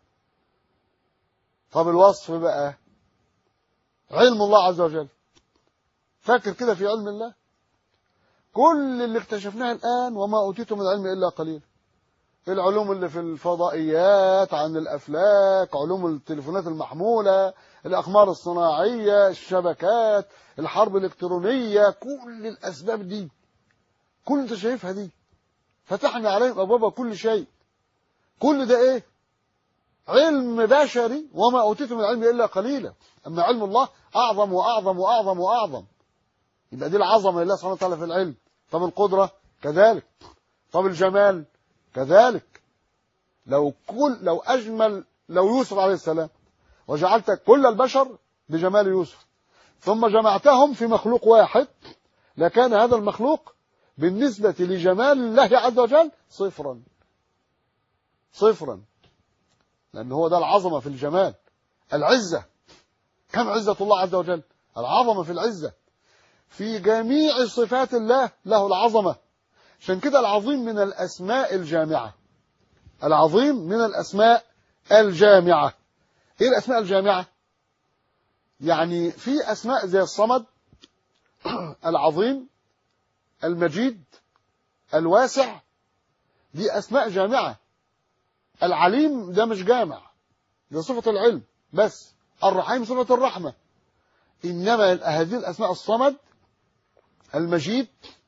طب الوصف بقى علم الله عز وجل فاكر كده في علم الله كل اللي اكتشفناه الآن وما أوتيته من العلم إلا قليل العلوم اللي في الفضائيات عن الأفلاك علوم التليفونات المحمولة الأقمار الصناعية الشبكات الحرب الإلكترونية كل الأسباب دي كل انت شايفها دي فتحنا عليهم أبواب كل شيء كل ده إيه علم بشري وما أوتيته من العلم إلا قليلا أما علم الله أعظم وأعظم وأعظم وأعظم يبقى دي العظمة لله سبحانه وتعالى في العلم طب القدرة كذلك طب الجمال كذلك لو كل لو أجمل لو يوسف عليه السلام وجعلت كل البشر بجمال يوسف ثم جمعتهم في مخلوق واحد لكان هذا المخلوق بالنسبة لجمال الله عز وجل صفرا صفرا لأن هو ده العظمة في الجمال العزة كم عزة الله عز وجل العظمة في العزة في جميع صفات الله له العظمة عشان كده العظيم من الأسماء الجامعة العظيم من الأسماء الجامعة إيه الأسماء الجامعة يعني في أسماء زي الصمد العظيم المجيد الواسع دي أسماء جامعة العليم ده مش جامع ده صفة العلم بس الرحيم صفة الرحمة إنما هذه الأسماء الصمد المجيد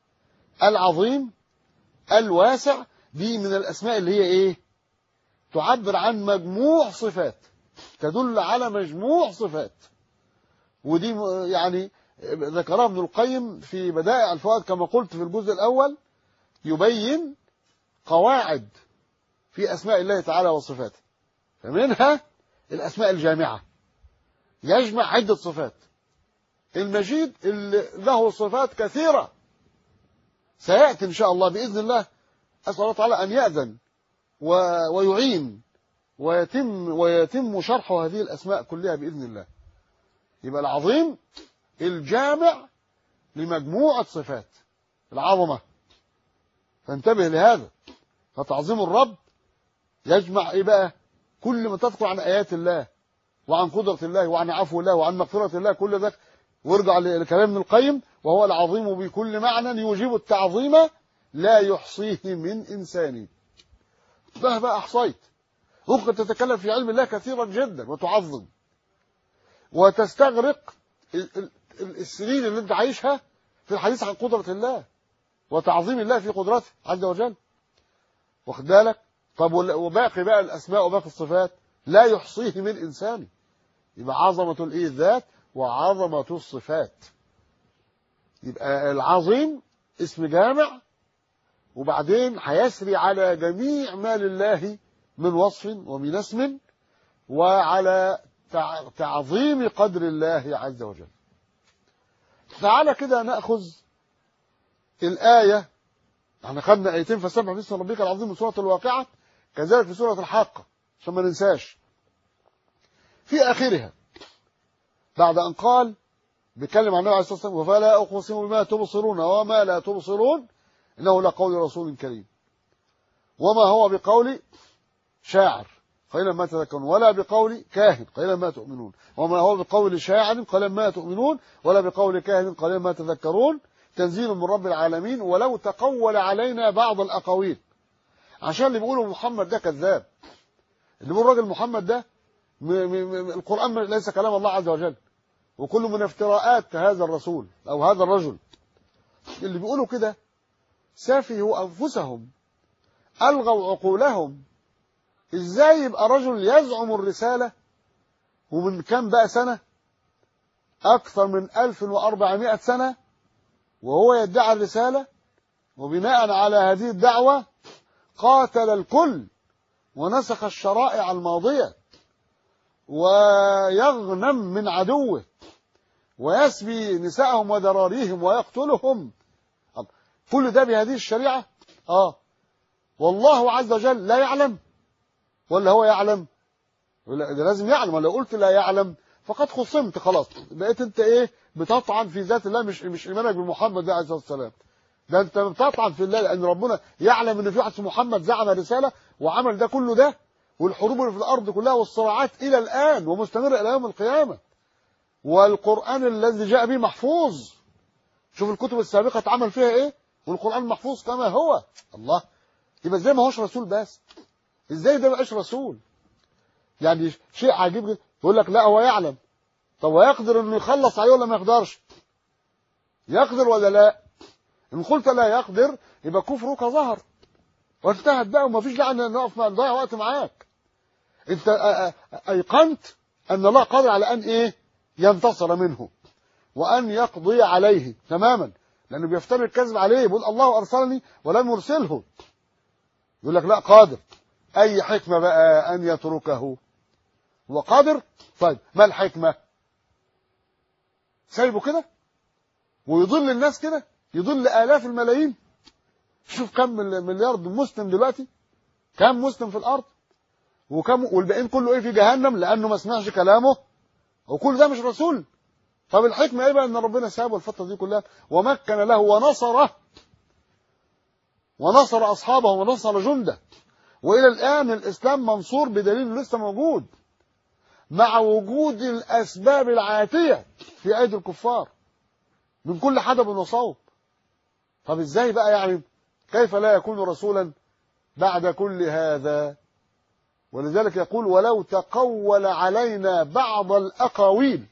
العظيم الواسع دي من الأسماء اللي هي إيه تعبر عن مجموع صفات تدل على مجموع صفات ودي يعني ذكرها ابن القيم في بدائع الفوائد كما قلت في الجزء الأول يبين قواعد في أسماء الله تعالى وصفاته فمنها الأسماء الجامعة يجمع عدة صفات المجيد اللي له صفات كثيرة سيأتي إن شاء الله بإذن الله أسأل الله تعالى أن يأذن و... ويعين ويتم ويتم شرح هذه الأسماء كلها بإذن الله يبقى العظيم الجامع لمجموعة صفات العظمة فانتبه لهذا فتعظيم الرب يجمع ايه بقى كل ما تذكر عن ايات الله وعن قدرة الله وعن عفو الله وعن مغفرة الله كل ذلك وارجع لكلام ابن القيم وهو العظيم بكل معنى يوجب التعظيم لا يحصيه من إنسان مهما أحصيت ممكن تتكلم في علم الله كثيرا جدا وتعظم وتستغرق السنين اللي انت عايشها في الحديث عن قدرة الله وتعظيم الله في قدرته عز وجل واخد بالك طب وباقي بقى الأسماء وباقي الصفات لا يحصيه من إنسان يبقى عظمة الإيه الذات وعظمة الصفات يبقى العظيم اسم جامع وبعدين هيسري على جميع ما لله من وصف ومن اسم وعلى تعظيم قدر الله عز وجل تعالى كده نأخذ الآية احنا خدنا آيتين فسبح باسم ربك العظيم من سورة الواقعة كذلك في سورة الحاقة عشان ما ننساش في آخرها بعد أن قال بيتكلم عن النبي عليه الصلاة والسلام وفلا أقسم بما تبصرون وما لا تبصرون إنه لقول رسول كريم وما هو بقول شاعر قليلا ما تذكرون ولا بقول كاهن قليلا ما تؤمنون وما هو بقول شاعر قليلا ما تؤمنون ولا بقول كاهن قليلا ما تذكرون تنزيل من رب العالمين ولو تقول علينا بعض الأقاويل عشان اللي بيقولوا محمد ده كذاب اللي بيقول راجل محمد ده م م م القرآن ليس كلام الله عز وجل وكله من افتراءات هذا الرسول أو هذا الرجل اللي بيقولوا كده سافهوا أنفسهم ألغوا عقولهم إزاي يبقى رجل يزعم الرسالة ومن كم بقى سنة أكثر من 1400 سنة وهو يدعي الرسالة وبناء على هذه الدعوة قاتل الكل ونسخ الشرائع الماضية ويغنم من عدوه ويسبي نساءهم وذراريهم ويقتلهم كل ده بهذه الشريعة آه والله عز وجل لا يعلم ولا هو يعلم ده لازم يعلم ولو قلت لا يعلم فقد خصمت خلاص بقيت انت ايه بتطعن في ذات الله مش مش ايمانك بمحمد ده عليه الصلاه والسلام ده انت بتطعن في الله لان ربنا يعلم ان في واحد اسمه محمد زعم رساله وعمل ده كله ده والحروب اللي في الارض كلها والصراعات الى الان ومستمره الى يوم القيامه والقران الذي جاء به محفوظ شوف الكتب السابقه اتعمل فيها ايه والقران محفوظ كما هو الله يبقى ازاي ما هوش رسول بس ازاي ده مبقاش رسول يعني شيء عجيب جدا يقول لك لا هو يعلم طب ويقدر انه يخلص عليه ولا ما يقدرش يقدر ولا لا ان قلت لا يقدر يبقى كفرك ظهر وانتهت بقى وما فيش داعي ان نقف نضيع وقت معاك انت أ- أ- ايقنت ان الله قادر على ان ايه ينتصر منه وان يقضي عليه تماما لانه بيفتري الكذب عليه يقول الله ارسلني ولم يرسله يقول لك لا قادر اي حكمه بقى ان يتركه هو قادر طيب ما الحكمه سايبه كده ويضل الناس كده يضل الاف الملايين شوف كم مليار مسلم دلوقتي كم مسلم في الارض وكم والباقيين كله ايه في جهنم لانه ما سمعش كلامه وكل ده مش رسول طب الحكمه ايه بقى ان ربنا سابه الفتره دي كلها ومكن له ونصره ونصر اصحابه ونصر جنده والى الان الاسلام منصور بدليل إنه لسه موجود مع وجود الاسباب العاتيه في ايدي الكفار من كل حدب وصوب طب ازاي بقى يعني كيف لا يكون رسولا بعد كل هذا ولذلك يقول ولو تقول علينا بعض الأقاويل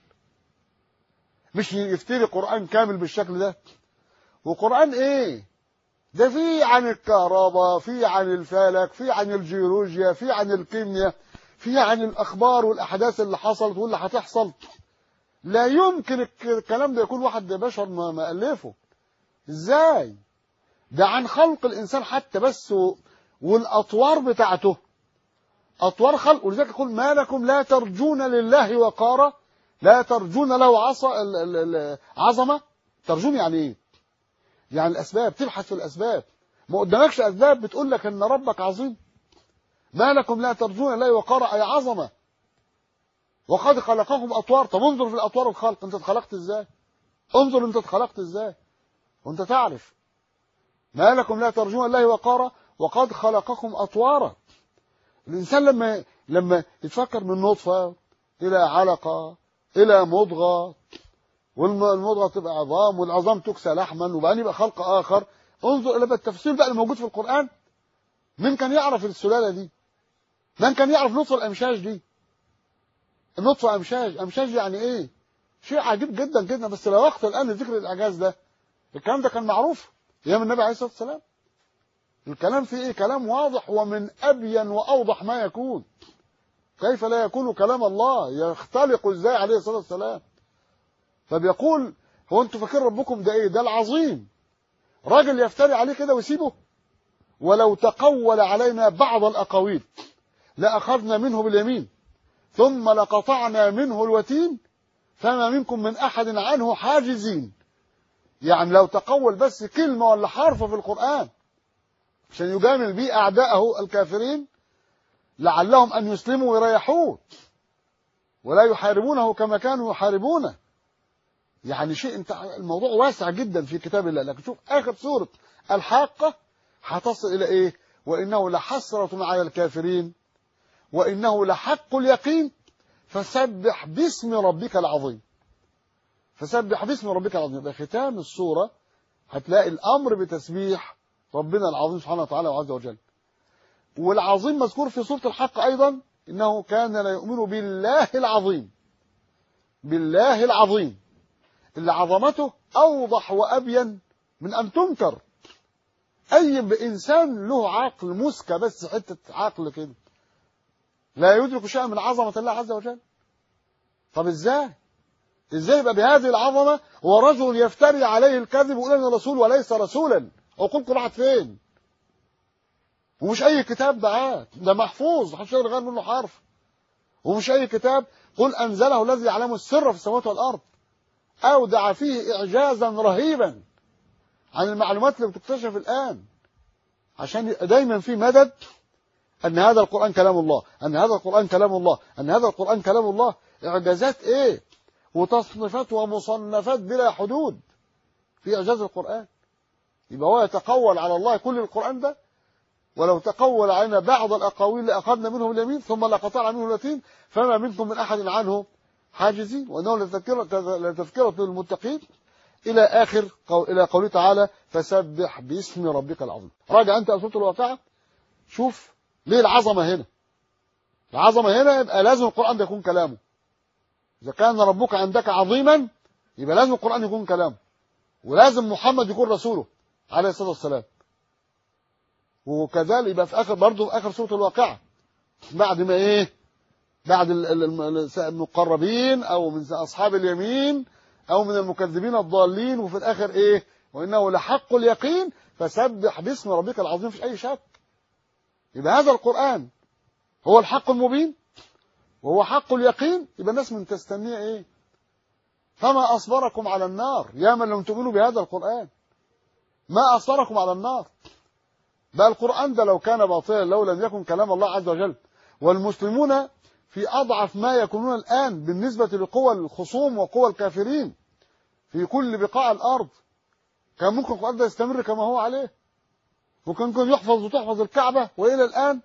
مش يفتري قرآن كامل بالشكل ده وقرآن ايه ده في عن الكهرباء في عن الفلك في عن الجيولوجيا في عن الكيمياء في عن الأخبار والأحداث اللي حصلت واللي هتحصل لا يمكن الك- الكلام ده يكون واحد بشر ما ما ألفه ازاي ده عن خلق الإنسان حتى بس و- والأطوار بتاعته أطوار خلق ولذلك يقول ما لكم لا ترجون لله وقارا لا ترجون له عص... ال- ال- ال- عظمة ترجون يعني ايه يعني الأسباب تبحث في الأسباب ما قدامكش أسباب بتقول لك أن ربك عظيم ما لكم لا ترجون لله وقارا أي عظمة وقد خلقكم أطوار طب انظر في الأطوار الخلق أنت اتخلقت إزاي انظر أنت اتخلقت إزاي وأنت تعرف ما لكم لا ترجون الله وقارا وقد خلقكم أطوارا الإنسان لما لما يتفكر من نطفة إلى علقة إلى مضغة والمضغة تبقى عظام والعظام تكسى لحما وبعدين يبقى خلق آخر انظر إلى بقى التفسير بقى الموجود في القرآن من كان يعرف السلالة دي من كان يعرف نطفة الأمشاج دي النطفة أمشاج أمشاج يعني إيه شيء عجيب جدا جدا بس لا وقت الآن لذكر الإعجاز ده الكلام ده كان معروف أيام النبي عليه الصلاة والسلام الكلام فيه إيه كلام واضح ومن أبين وأوضح ما يكون كيف لا يكون كلام الله يختلق إزاي عليه الصلاة والسلام فبيقول هو أنتوا فاكرين ربكم ده إيه ده العظيم راجل يفتري عليه كده ويسيبه ولو تقول علينا بعض الأقاويل لأخذنا منه باليمين ثم لقطعنا منه الوتين فما منكم من أحد عنه حاجزين يعني لو تقول بس كلمة ولا حرف في القرآن عشان يجامل به أعداءه الكافرين لعلهم أن يسلموا ويريحوه ولا يحاربونه كما كانوا يحاربونه يعني شيء انت الموضوع واسع جدا في كتاب الله لكن شوف آخر سورة الحاقة هتصل إلى إيه وإنه لحسرة على الكافرين وإنه لحق اليقين فسبح باسم ربك العظيم فسبح باسم ربك العظيم يبقى ختام السورة هتلاقي الأمر بتسبيح ربنا العظيم سبحانه وتعالى وعز وجل والعظيم مذكور في سورة الحق أيضا إنه كان لا يؤمن بالله العظيم بالله العظيم اللي عظمته أوضح وأبين من أن تنكر أي إنسان له عقل مسكة بس حتة عقل كده لا يدرك شيئا من عظمة الله عز وجل طب ازاي ازاي يبقى بهذه العظمة ورجل يفتري عليه الكذب ويقول انا رسول وليس رسولا عقولكم راحت فين ومش اي كتاب دعاه ده محفوظ محدش يقدر يغير منه حرف ومش اي كتاب قل انزله الذي يعلم السر في السماوات والارض اودع فيه اعجازا رهيبا عن المعلومات اللي بتكتشف الان عشان دايما في مدد أن هذا القرآن كلام الله أن هذا القرآن كلام الله أن هذا القرآن كلام الله إعجازات إيه وتصنيفات ومصنفات بلا حدود في إعجاز القرآن يبقى هو يتقول على الله كل القرآن ده ولو تقول علينا بعض الأقاويل لأخذنا منه اليمين ثم لقطعنا منه اليتين فما منكم من أحد عنه حاجزين وأنه لتذكرة, لتذكرة للمتقين إلى آخر قول إلى قوله تعالى فسبح باسم ربك العظيم راجع أنت سورة الواقعة شوف ليه العظمة هنا العظمة هنا يبقى لازم القرآن ده يكون كلامه إذا كان ربك عندك عظيما يبقى لازم القرآن يكون كلامه ولازم محمد يكون رسوله عليه الصلاة والسلام وكذلك يبقى في آخر برضه في آخر سورة الواقعة بعد ما إيه بعد ال- ال- ال- المقربين أو من أصحاب اليمين أو من المكذبين الضالين وفي الآخر إيه وإنه لحق اليقين فسبح باسم ربك العظيم مفيش أي شك يبقى هذا القرآن هو الحق المبين وهو حق اليقين يبقى الناس من تستنيه إيه فما أصبركم على النار يا من لم تؤمنوا بهذا القرآن ما أصبركم على النار بل القرآن ده لو كان باطلا لو لم يكن كلام الله عز وجل والمسلمون في أضعف ما يكونون الآن بالنسبة لقوى الخصوم وقوى الكافرين في كل بقاع الأرض كان ممكن القرآن ده يستمر كما هو عليه وكان ممكن يحفظ وتحفظ الكعبة وإلى الآن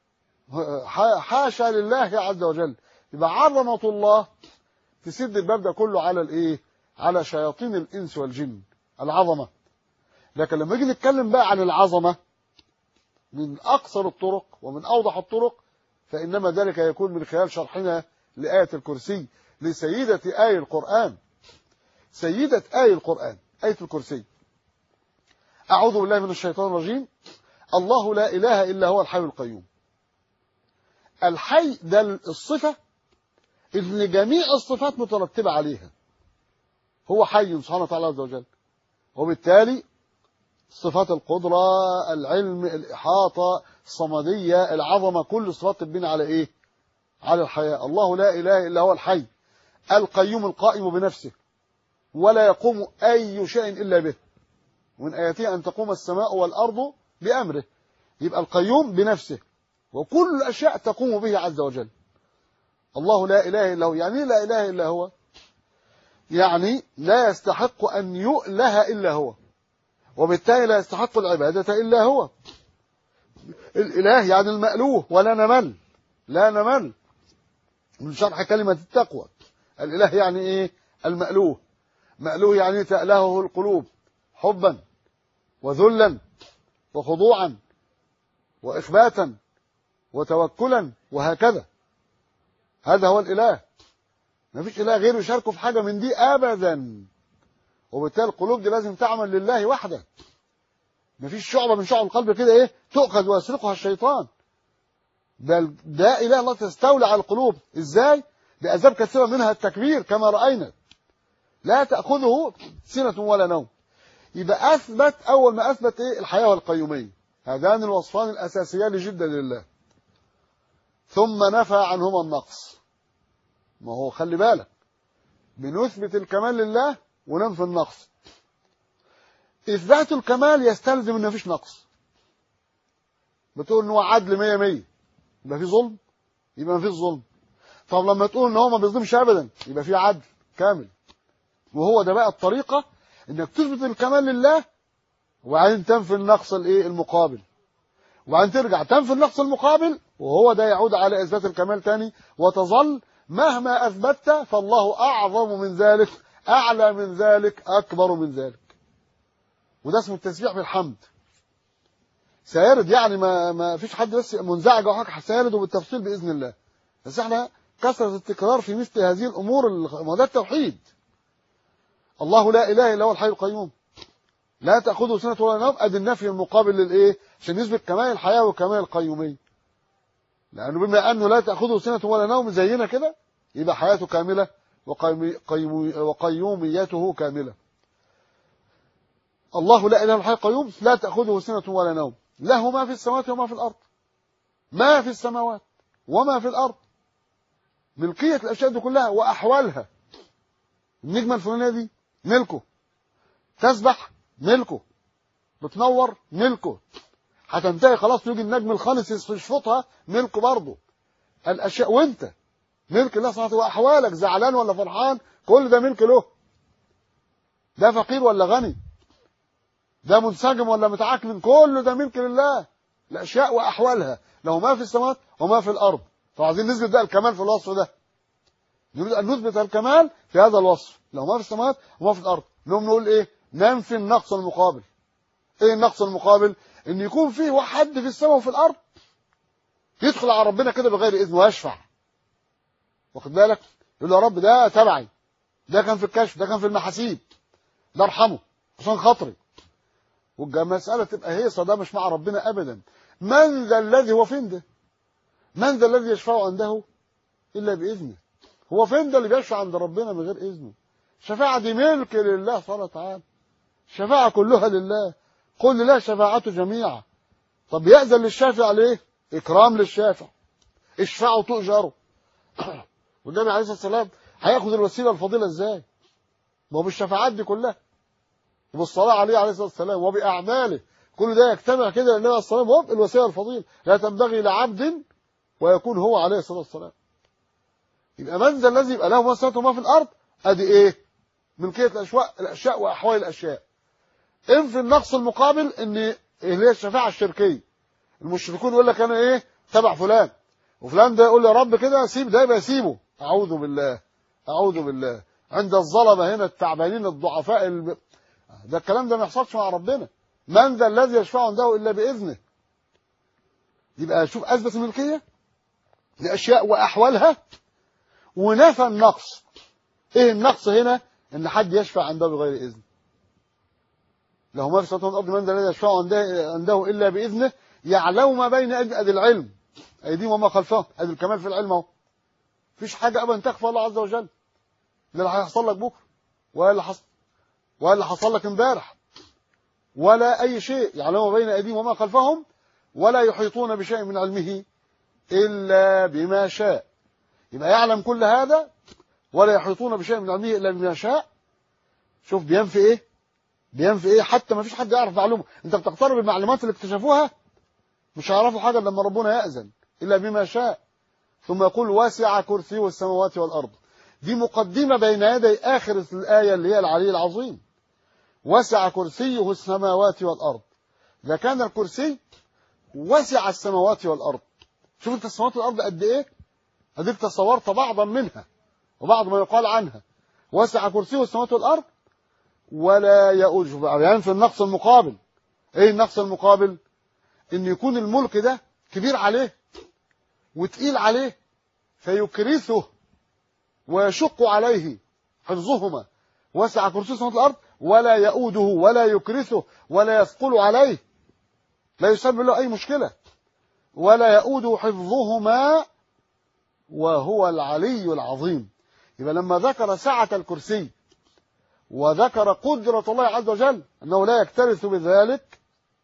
حاشا لله عز وجل يبقى عظمة الله تسد الباب ده كله على الإيه على شياطين الإنس والجن العظمة لكن لما نيجي نتكلم بقى عن العظمة من أقصر الطرق ومن أوضح الطرق فإنما ذلك يكون من خلال شرحنا لآية الكرسي لسيدة آية القرآن سيدة آية القرآن آية الكرسي أعوذ بالله من الشيطان الرجيم الله لا إله إلا هو الحي القيوم الحي ده الصفة اللي جميع الصفات مترتبة عليها هو حي سبحانه وتعالى عز وجل وبالتالي صفات القدرة العلم الإحاطة الصمدية العظمة كل الصفات تبني على إيه على الحياة الله لا إله إلا هو الحي القيوم القائم بنفسه ولا يقوم أي شيء إلا به ومن آياته أن تقوم السماء والأرض بأمره يبقى القيوم بنفسه وكل الأشياء تقوم به عز وجل الله لا إله إلا هو يعني لا إله إلا هو يعني لا يستحق أن يؤله إلا هو وبالتالي لا يستحق العبادة إلا هو الإله يعني المألوه ولا نمل لا نمل من شرح كلمة التقوى الإله يعني إيه المألوه مألوه يعني تألهه القلوب حبا وذلا وخضوعا وإخباتا وتوكلا وهكذا هذا هو الإله ما فيش إله غيره يشاركه في حاجة من دي أبدا وبالتالي القلوب دي لازم تعمل لله وحده ما فيش شعبة من شعب القلب كده إيه تؤخذ ويسرقها الشيطان بل ده إله الله تستولى على القلوب إزاي بأسباب كثيرة منها التكبير كما رأينا لا تأخذه سنة ولا نوم يبقى أثبت أول ما أثبت إيه الحياة والقيومية هذان الوصفان الأساسيان جدا لله ثم نفى عنهما النقص ما هو خلي بالك بنثبت الكمال لله وننفي النقص إثبات الكمال يستلزم إن مفيش نقص بتقول إن هو عدل مية مية يبقى في ظلم يبقى مفيش ظلم طب لما تقول إن هو ما بيظلمش أبدا يبقى في عدل كامل وهو ده بقى الطريقة إنك تثبت الكمال لله وبعدين تنفي النقص الإيه المقابل وبعدين ترجع تنفي النقص المقابل وهو ده يعود على إثبات الكمال تاني وتظل مهما أثبتت فالله أعظم من ذلك أعلى من ذلك أكبر من ذلك وده اسمه التسبيح بالحمد سيرد يعني ما ما فيش حد بس منزعج او حاجه سيرد بالتفصيل باذن الله بس احنا كثره التكرار في مثل هذه الامور ما ده التوحيد الله لا اله الا هو الحي القيوم لا تاخذه سنه ولا نوم ادي النفي المقابل للايه عشان يثبت كمال الحياه وكمال القيوميه لانه بما انه لا تاخذه سنه ولا نوم زينا كده يبقى حياته كامله وقيومي قيومي وقيوميته كامله الله لا اله الا الحي القيوم لا تاخذه سنه ولا نوم له ما في السماوات وما في الارض ما في السماوات وما في الارض ملكيه الاشياء دي كلها واحوالها النجمه الفلانيه دي ملكه تسبح ملكه بتنور ملكه هتنتهي خلاص يجي النجم الخامس يشفطها ملكه برضه الاشياء وانت ملك الله سبحانه وتعالى واحوالك زعلان ولا فرحان كل ده ملك له ده فقير ولا غني ده منسجم ولا متعكن كله ده ملك لله الاشياء واحوالها له ما في السماوات وما في الارض فعايزين نثبت بقى الكمال في الوصف ده نريد ان نثبت الكمال في هذا الوصف له ما في السماوات وما في الارض نقوم نقول ايه ننفي النقص المقابل ايه النقص المقابل ان يكون فيه حد في السماء وفي الارض يدخل على ربنا كده بغير اذن ويشفع واخد بالك يقول له يا رب ده تبعي ده كان في الكشف ده كان في المحاسيب ده ارحمه عشان خاطري والمسألة تبقى هيصة ده مش مع ربنا أبدا من ذا الذي هو فين ده من ذا الذي يشفع عنده إلا بإذنه هو فين ده اللي بيشفع عند ربنا من غير إذنه الشفاعة دي ملك لله سبحانه وتعالى الشفاعة كلها لله قل لله شفاعته جميعا طب يأذن للشافع ليه إكرام للشافع اشفعوا تؤجروا والنبي عليه الصلاة والسلام هياخد الوسيلة الفضيلة ازاي ما هو بالشفاعات دي كلها وبالصلاة عليه عليه الصلاة والسلام وبأعماله كل ده يجتمع كده للنبي عليه الصلاة والسلام وهو الوسيلة الفضيلة لا تنبغي لعبد ويكون هو عليه الصلاة والسلام يبقى من ذا الذي يبقى له ما السماوات وما في الأرض أدي إيه ملكية الأشواء الأشياء وأحوال الأشياء انفي النقص المقابل ان اللي هي الشفاعة الشركية المشركون يقول لك أنا إيه تبع فلان وفلان ده يقول يا رب كده سيب ده يبقى سيبه أعوذ بالله أعوذ بالله عند الظلمة هنا التعبانين الضعفاء الب... ده الكلام ده ما يحصلش مع ربنا من ذا الذي يشفع عنده إلا بإذنه يبقى شوف أثبت الملكية لأشياء وأحوالها ونفى النقص إيه النقص هنا إن حد يشفع عنده بغير إذن له ما في السماوات والأرض من ذا الذي يشفع عنده, عنده إلا بإذنه يعلم ما بين أدي العلم أيديهم وما خلفهم أدي الكمال في العلم أهو مفيش حاجة أبدا تخفى الله عز وجل لا اللي هيحصل لك بكره ولا اللي حصل ولا اللي حصل لك امبارح ولا أي شيء يعلم بين أيديهم وما خلفهم ولا يحيطون بشيء من علمه إلا بما شاء يبقى يعلم كل هذا ولا يحيطون بشيء من علمه إلا بما شاء شوف بينفي إيه بينفي إيه حتى ما فيش حد يعرف معلومة أنت بتقترب المعلومات اللي اكتشفوها مش هيعرفوا حاجة لما ربنا يأذن إلا بما شاء ثم يقول واسع كرسيه السماوات والأرض دي مقدمة بين يدي آخر الآية اللي هي العلي العظيم وسع كرسيه السماوات والأرض إذا كان الكرسي وسع السماوات والأرض شوف انت السماوات والأرض قد إيه هديك تصورت بعضا منها وبعض ما يقال عنها وسع كرسيه السماوات والأرض ولا يؤول شوف يعني في النقص المقابل ايه النقص المقابل ان يكون الملك ده كبير عليه وتقيل عليه فيكرثه ويشق عليه حفظهما وسع كرسي سماوات الارض ولا يؤوده ولا يكرثه ولا يثقل عليه لا يسبب له اي مشكله ولا يؤوده حفظهما وهو العلي العظيم يبقى لما ذكر سعة الكرسي وذكر قدرة الله عز وجل أنه لا يكترث بذلك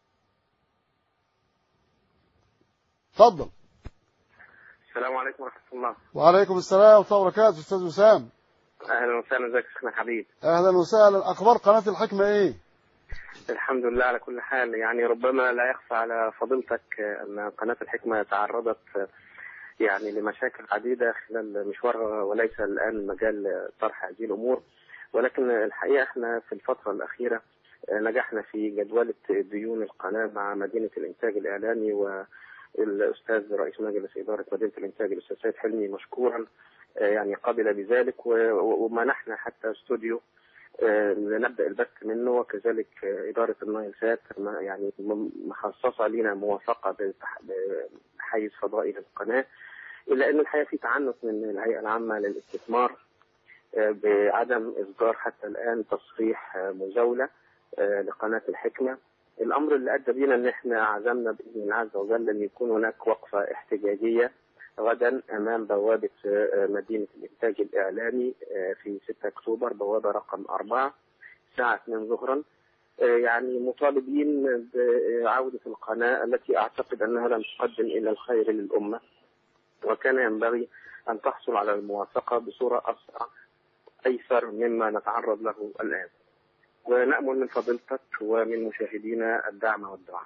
تفضل السلام عليكم ورحمة الله وعليكم السلام ورحمة الله وبركاته أستاذ وسام أهلا وسهلا ازيك يا شيخنا حبيب أهلا وسهلا أخبار قناة الحكمة إيه؟ الحمد لله على كل حال يعني ربما لا يخفى على فضيلتك أن قناة الحكمة تعرضت يعني لمشاكل عديدة خلال مشوارها وليس الآن مجال طرح هذه الأمور ولكن الحقيقة احنا في الفترة الأخيرة نجحنا في جدولة ديون القناة مع مدينة الإنتاج الإعلامي والأستاذ رئيس مجلس إدارة مدينة الإنتاج الأستاذ سيد حلمي مشكورا يعني قبل بذلك ومنحنا حتى استوديو نبدا البث منه وكذلك اداره النايل سات يعني مخصصه لنا موافقه بحيز فضائي للقناه الا ان الحقيقه في تعنت من الهيئه العامه للاستثمار بعدم اصدار حتى الان تصريح مزاوله لقناه الحكمه الامر اللي ادى بينا ان احنا عزمنا باذن الله عز وجل ان يكون هناك وقفه احتجاجيه غدا امام بوابه مدينه الانتاج الاعلامي في 6 اكتوبر بوابه رقم 4 الساعه 2 ظهرا يعني مطالبين بعوده القناه التي اعتقد انها لم تقدم الى الخير للامه وكان ينبغي ان تحصل على الموافقه بصوره اسرع ايسر مما نتعرض له الان ونامل من فضيلتك ومن مشاهدينا الدعم والدعاء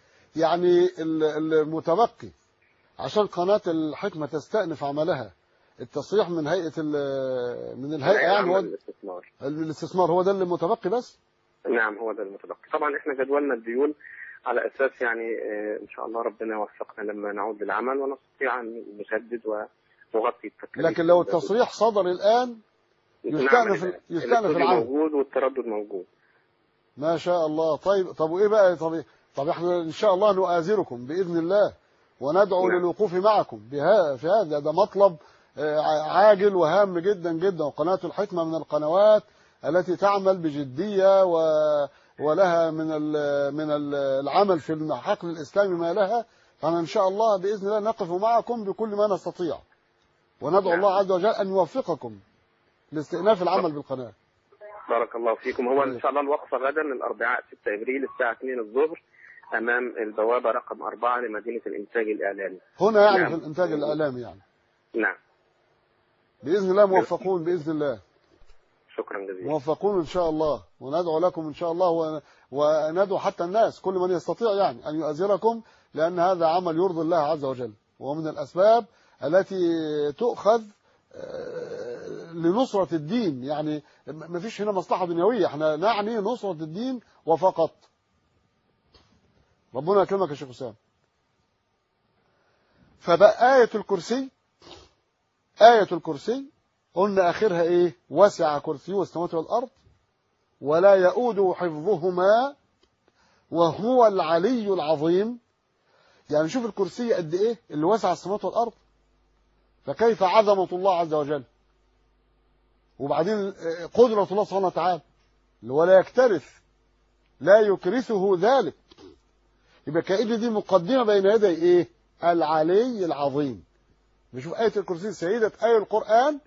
يعني المتبقي عشان قناة الحكمة تستأنف عملها التصريح من هيئه ال- من الهيئه يعني عمل هو الاستثمار الاستثمار هو ده اللي متبقي بس نعم هو ده المتبقي طبعا احنا جدولنا الديون على اساس يعني آه، ان شاء الله ربنا يوفقنا لما نعود للعمل ونستطيع ان نسدد ونغطي التكاليف لكن لو التصريح صدر الان يستأنف- نعم، يستأنف الاستوديو العمل. موجود والتردد موجود ما شاء الله طيب طب وايه بقى طب طب احنا ان شاء الله نؤازركم باذن الله وندعو نعم. للوقوف معكم بها في هذا ده مطلب آه، عاجل وهام جدا جدا وقناه الحكمه من القنوات التي تعمل بجديه و ولها من ال من ال العمل في الحقل الاسلامي ما لها فانا ان شاء الله باذن الله نقف معكم بكل ما نستطيع وندعو نعم. الله عز وجل ان يوفقكم لاستئناف العمل بالقناه بارك الله فيكم هو ان شاء الله الوقفه غدا الاربعاء 6 ابريل الساعه 2 الظهر امام البوابه رقم 4 لمدينه الانتاج الاعلامي هنا يعني نعم. في الانتاج الاعلامي يعني نعم باذن الله موفقون باذن الله شكرا جزيلا موفقون ان شاء الله وندعو لكم ان شاء الله و- وندعو حتى الناس كل من يستطيع يعني ان يؤازركم لان هذا عمل يرضي الله عز وجل ومن الاسباب التي تؤخذ آه، لنصرة الدين يعني ما فيش هنا مصلحة دنيوية احنا نعني نصرة الدين وفقط ربنا يكرمك يا شيخ حسام فبقى آية الكرسي آية الكرسي قلنا آخرها إيه وسع كرسيه السماوات والأرض ولا يؤود حفظهما وهو العلي العظيم يعني شوف الكرسي قد إيه اللي وسع السماوات والأرض فكيف عظمة الله عز وجل وبعدين آه، قدرة الله سبحانه وتعالى اللي هو لا يكترث لا يكرثه ذلك يبقى كأن دي مقدمة بين يدي إيه العلي العظيم نشوف آية الكرسي سيدة آية القرآن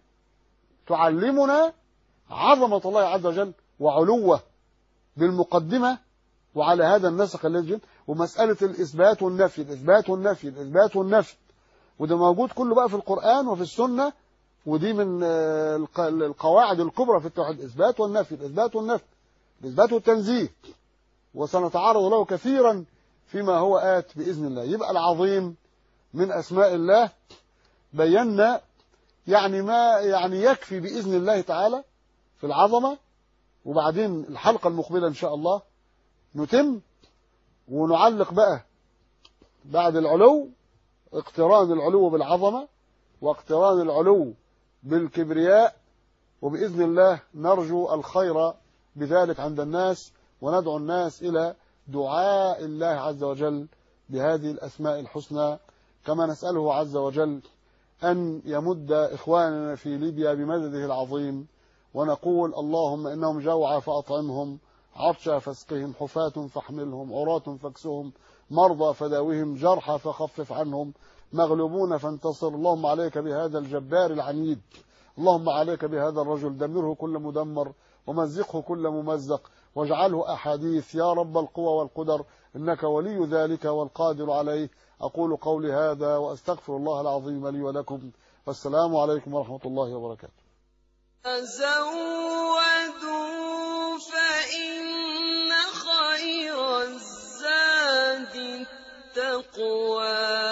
تعلمنا عظمة الله عز وجل وعلوه بالمقدمة وعلى هذا النسق الذي ومسألة الإثبات والنفي الإثبات والنفي الإثبات والنفي وده موجود كله بقى في القرآن وفي السنة ودي من آه، الق- القواعد الكبرى في التوحيد الإثبات والنفي الإثبات والنفي الإثبات والتنزيه وسنتعرض له كثيرا فيما هو آت بإذن الله يبقى العظيم من أسماء الله بينا يعني ما يعني يكفي بإذن الله تعالى في العظمة وبعدين الحلقة المقبلة إن شاء الله نتم ونعلق بقى بعد العلو اقتران العلو بالعظمة واقتران العلو بالكبرياء وبإذن الله نرجو الخير بذلك عند الناس وندعو الناس إلى دعاء الله عز وجل بهذه الأسماء الحسنى كما نسأله عز وجل أن يمد إخواننا في ليبيا بمدده العظيم ونقول اللهم إنهم جوعى فأطعمهم عطشى فاسقهم حفاة فاحملهم عراة فاكسهم مرضى فداوهم جرحى فخفف عنهم مغلوبون فانتصر اللهم عليك بهذا الجبار العنيد اللهم عليك بهذا الرجل دمره كل مدمر ومزقه كل ممزق واجعله أحاديث يا رب القوى والقدر إنك ولي ذلك والقادر عليه أقول قولي هذا وأستغفر الله العظيم لي ولكم والسلام عليكم ورحمة الله وبركاته تزودوا فإن خير الزاد التقوى